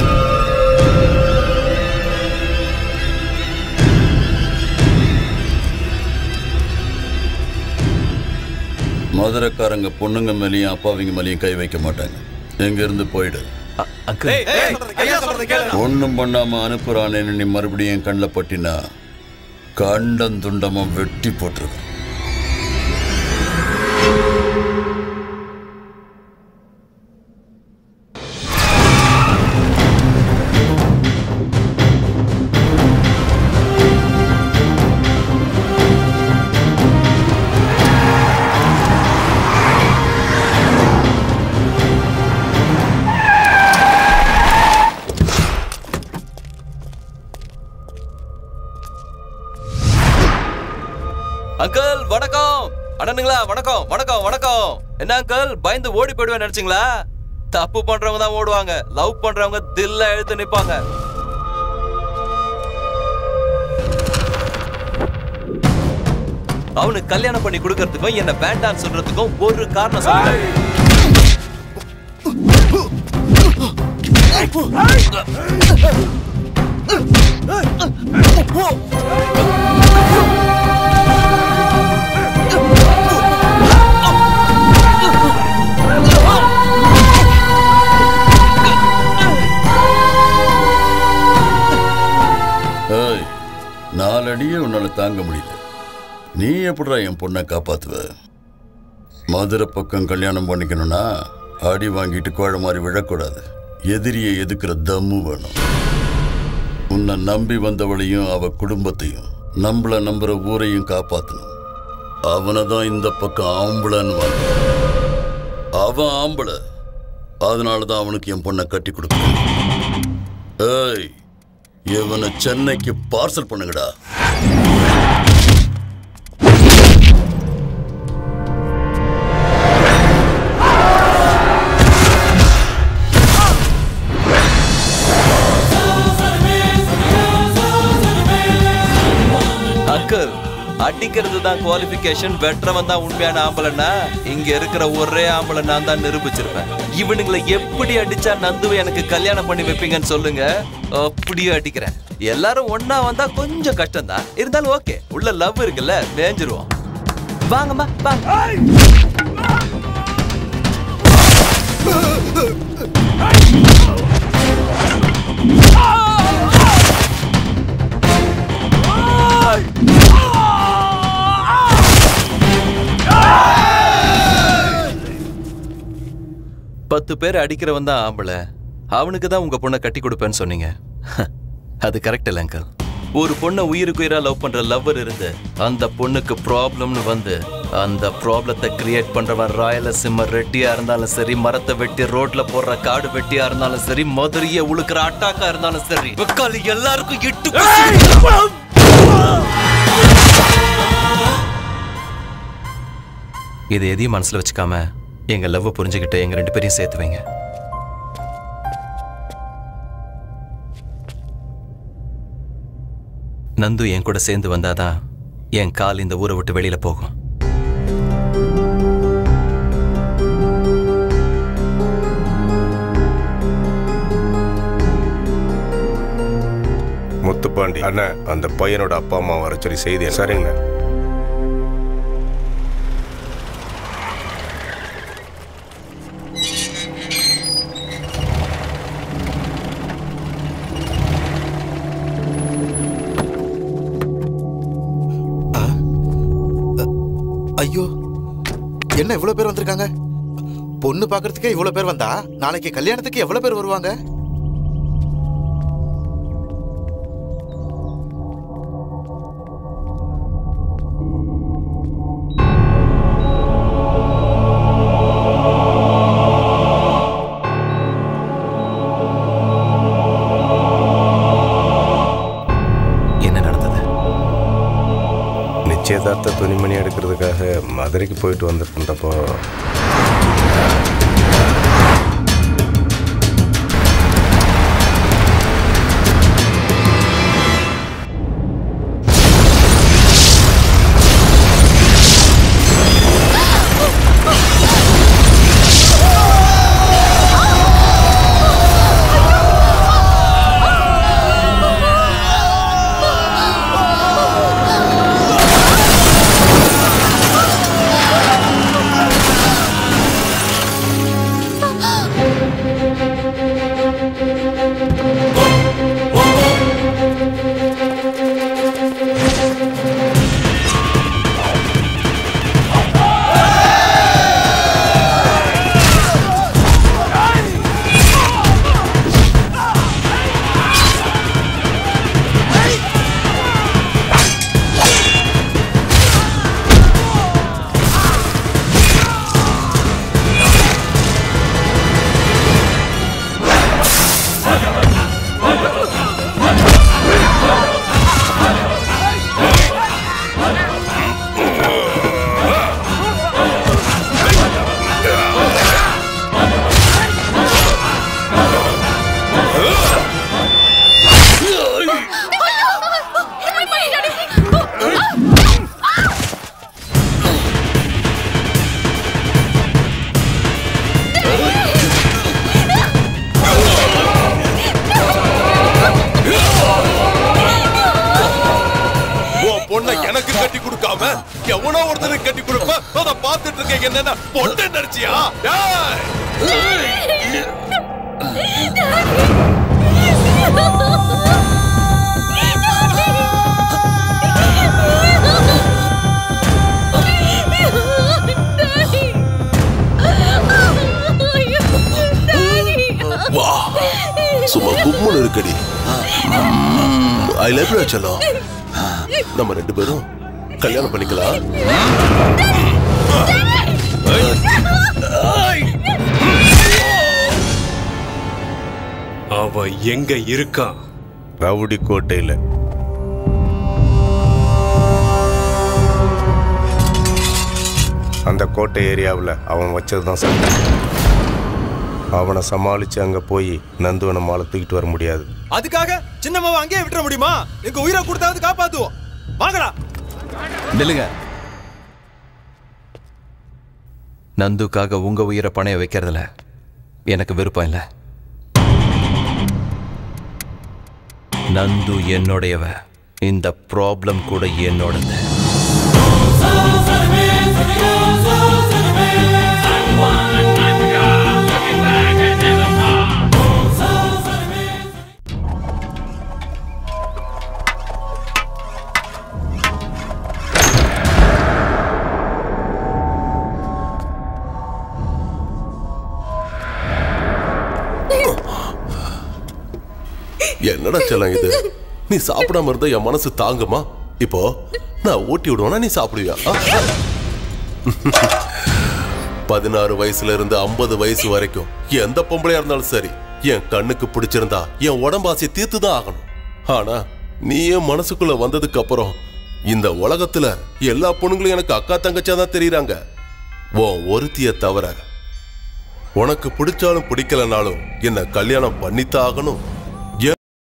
மதுரைக்காரங்க பொண்ணுங்க மேலேயும் அப்பாவிங்க மேலேயும் கை வைக்க மாட்டாங்க எங்க இருந்து போயிடு ஒண்ணும் பண்ணாம அனுப்புறானேன்னு நீ மறுபடியும் என் கண்ணில் பட்டினா கண்டம் துண்டமா வெட்டி போட்டுருவேன் அங்கிள் வணக்கம் அண்ணனுங்களா வணக்கம் வணக்கம் வணக்கம் என்ன அங்கிள் பயந்து ஓடி போயிடுவேன் நினைச்சீங்களா தப்பு பண்றவங்க தான் ஓடுவாங்க லவ் பண்றவங்க தில்ல எழுத்து நிப்பாங்க அவனுக்கு கல்யாணம் பண்ணி கொடுக்கறதுக்கும் என்ன வேண்டான்னு சொல்றதுக்கும் ஒரு காரணம் சொல்லுங்க ஏய் நாலடியே உன்னால தாங்க முடியல நீ எப்படிடா என் பொண்ணை காப்பாத்துவ மதுரை பக்கம் கல்யாணம் பண்ணிக்கணும்னா அடி வாங்கிட்டு கோழ மாதிரி விழக்கூடாது எதிரியை எதுக்குற தம்மு வேணும் உன்னை நம்பி வந்தவளையும் அவ குடும்பத்தையும் நம்மள நம்புற ஊரையும் காப்பாத்தணும் அவனை தான் இந்த பக்கம் ஆம்பளைன்னு வாங்க அவன் ஆம்பளை அதனால தான் அவனுக்கு என் பொண்ணை கட்டி கொடுக்கணும் ஏய் இவனை சென்னைக்கு பார்சல் பண்ணுங்கடா அங்கிள் அடிக்கிறது தான் குவாலிஃபிகேஷன் வெட்டுறவன் தான் உண்மையான ஆம்பளைன்னா இங்க இருக்கிற ஒரே ஆம்பளை நான் தான் நிரூபிச்சிருப்பேன் இவனுங்களை எப்படி அடிச்சா நந்துவை எனக்கு கல்யாணம் பண்ணி வைப்பீங்கன்னு சொல்லுங்க அப்படியே அடிக்கிறேன் எல்லாரும் ஒண்ணா வந்தா கொஞ்சம் கஷ்டம் தான் இருந்தாலும் ஓகே உள்ள லவ் இருக்குல்ல மேஞ்சிருவோம் வாங்கம்மா வாங்க பத்து பேர் அடிக்கிறவன் தான் ஆம்பளை அவனுக்கு தான் உங்க பொண்ணை கட்டி கொடுப்பேன்னு சொன்னீங்க அது கரெக்ட் இல்ல அங்கிள் ஒரு பொண்ணை உயிருக்கு உயிரா லவ் பண்ற லவ்வர் இருந்து அந்த பொண்ணுக்கு ப்ராப்ளம்னு வந்து அந்த ப்ராப்ளத்தை கிரியேட் பண்றவன் ராயலசிம்ம ரெட்டியா இருந்தாலும் சரி மரத்தை வெட்டி ரோட்ல போடுற காடு வெட்டியா இருந்தாலும் சரி மதுரைய உழுக்கிற அட்டாக்கா இருந்தாலும் சரி வெக்காலி எல்லாருக்கும் இட்டு இது எதையும் மனசுல வச்சுக்காம எங்க லவ் புரிஞ்சுக்கிட்டு எங்க ரெண்டு பேரையும் சேர்த்து வைங்க நந்து என் கூட சேர்ந்து வந்தாதான் என் கால் இந்த ஊரை விட்டு வெளியில போகும் முத்துப்பாண்டி அண்ணன் அந்த பையனோட அப்பா அம்மா வர சொல்லி செய்தி சரிங்கண்ணா ஐயோ என்ன இவ்வளவு பேர் வந்திருக்காங்க பொண்ணு பார்க்கறதுக்கே இவ்வளவு பேர் வந்தா நாளைக்கு கல்யாணத்துக்கு எவ்வளவு பேர் வருவாங்க என்ன நடந்தது நிச்சயதார்த்த துணிமணி எடுக்கிறதுக்காக மதுரைக்கு போயிட்டு வந்துட்டு இருந்தப்போ எவனோ ஒருத்தருக்கு கட்டி கொடுப்ப அதை பார்த்துட்டு இருக்க என்னன்னா பொண்ணு நினைச்சியா டேய்! வா சும்மா கும்முன்னு இருக்கடி ஐ லவ் யூ செல்லம் நம்ம ரெண்டு பேரும் கல்யாணம் பண்ணிக்கலாம் அவ எங்க இருக்கான் ரவுடி கோட்டையில அந்த கோட்டை ஏரியாவில் அவன் வச்சது தான் சட்டம் அவனை சமாளித்து அங்கே போய் நந்துவனை மாலை தூக்கிட்டு வர முடியாது அதுக்காக சின்னம்மாவை அங்கேயே விட்டுற முடியுமா எங்க உயிரை கொடுத்தாவது காப்பாத்துவோம் வாங்கடா நில்லுங்க நந்துக்காக உங்க உயிரை பணைய வைக்கிறதுல எனக்கு விருப்பம் இல்லை நந்து என்னுடையவ இந்த ப்ராப்ளம் கூட என்னோடது என்னடா செல்லம் இது நீ சாப்பிடாம இருந்தா என் மனசு தாங்குமா இப்போ நான் ஊட்டி விடுவேனா நீ சாப்பிடுவியா ஆ? பதினாறு வயசுல இருந்து ஐம்பது வயசு வரைக்கும் எந்த பொம்பளையா இருந்தாலும் சரி என் கண்ணுக்கு பிடிச்சிருந்தா என் உடம்பாசி தீர்த்து தான் ஆகணும் ஆனா நீ என் மனசுக்குள்ள வந்ததுக்கு அப்புறம் இந்த உலகத்துல எல்லா பொண்ணுங்களும் எனக்கு அக்கா தங்கச்சியா தான் தெரியுறாங்க உன் ஒருத்திய தவிர உனக்கு பிடிச்சாலும் பிடிக்கலனாலும் என்ன கல்யாணம் பண்ணித்தான் ஆகணும்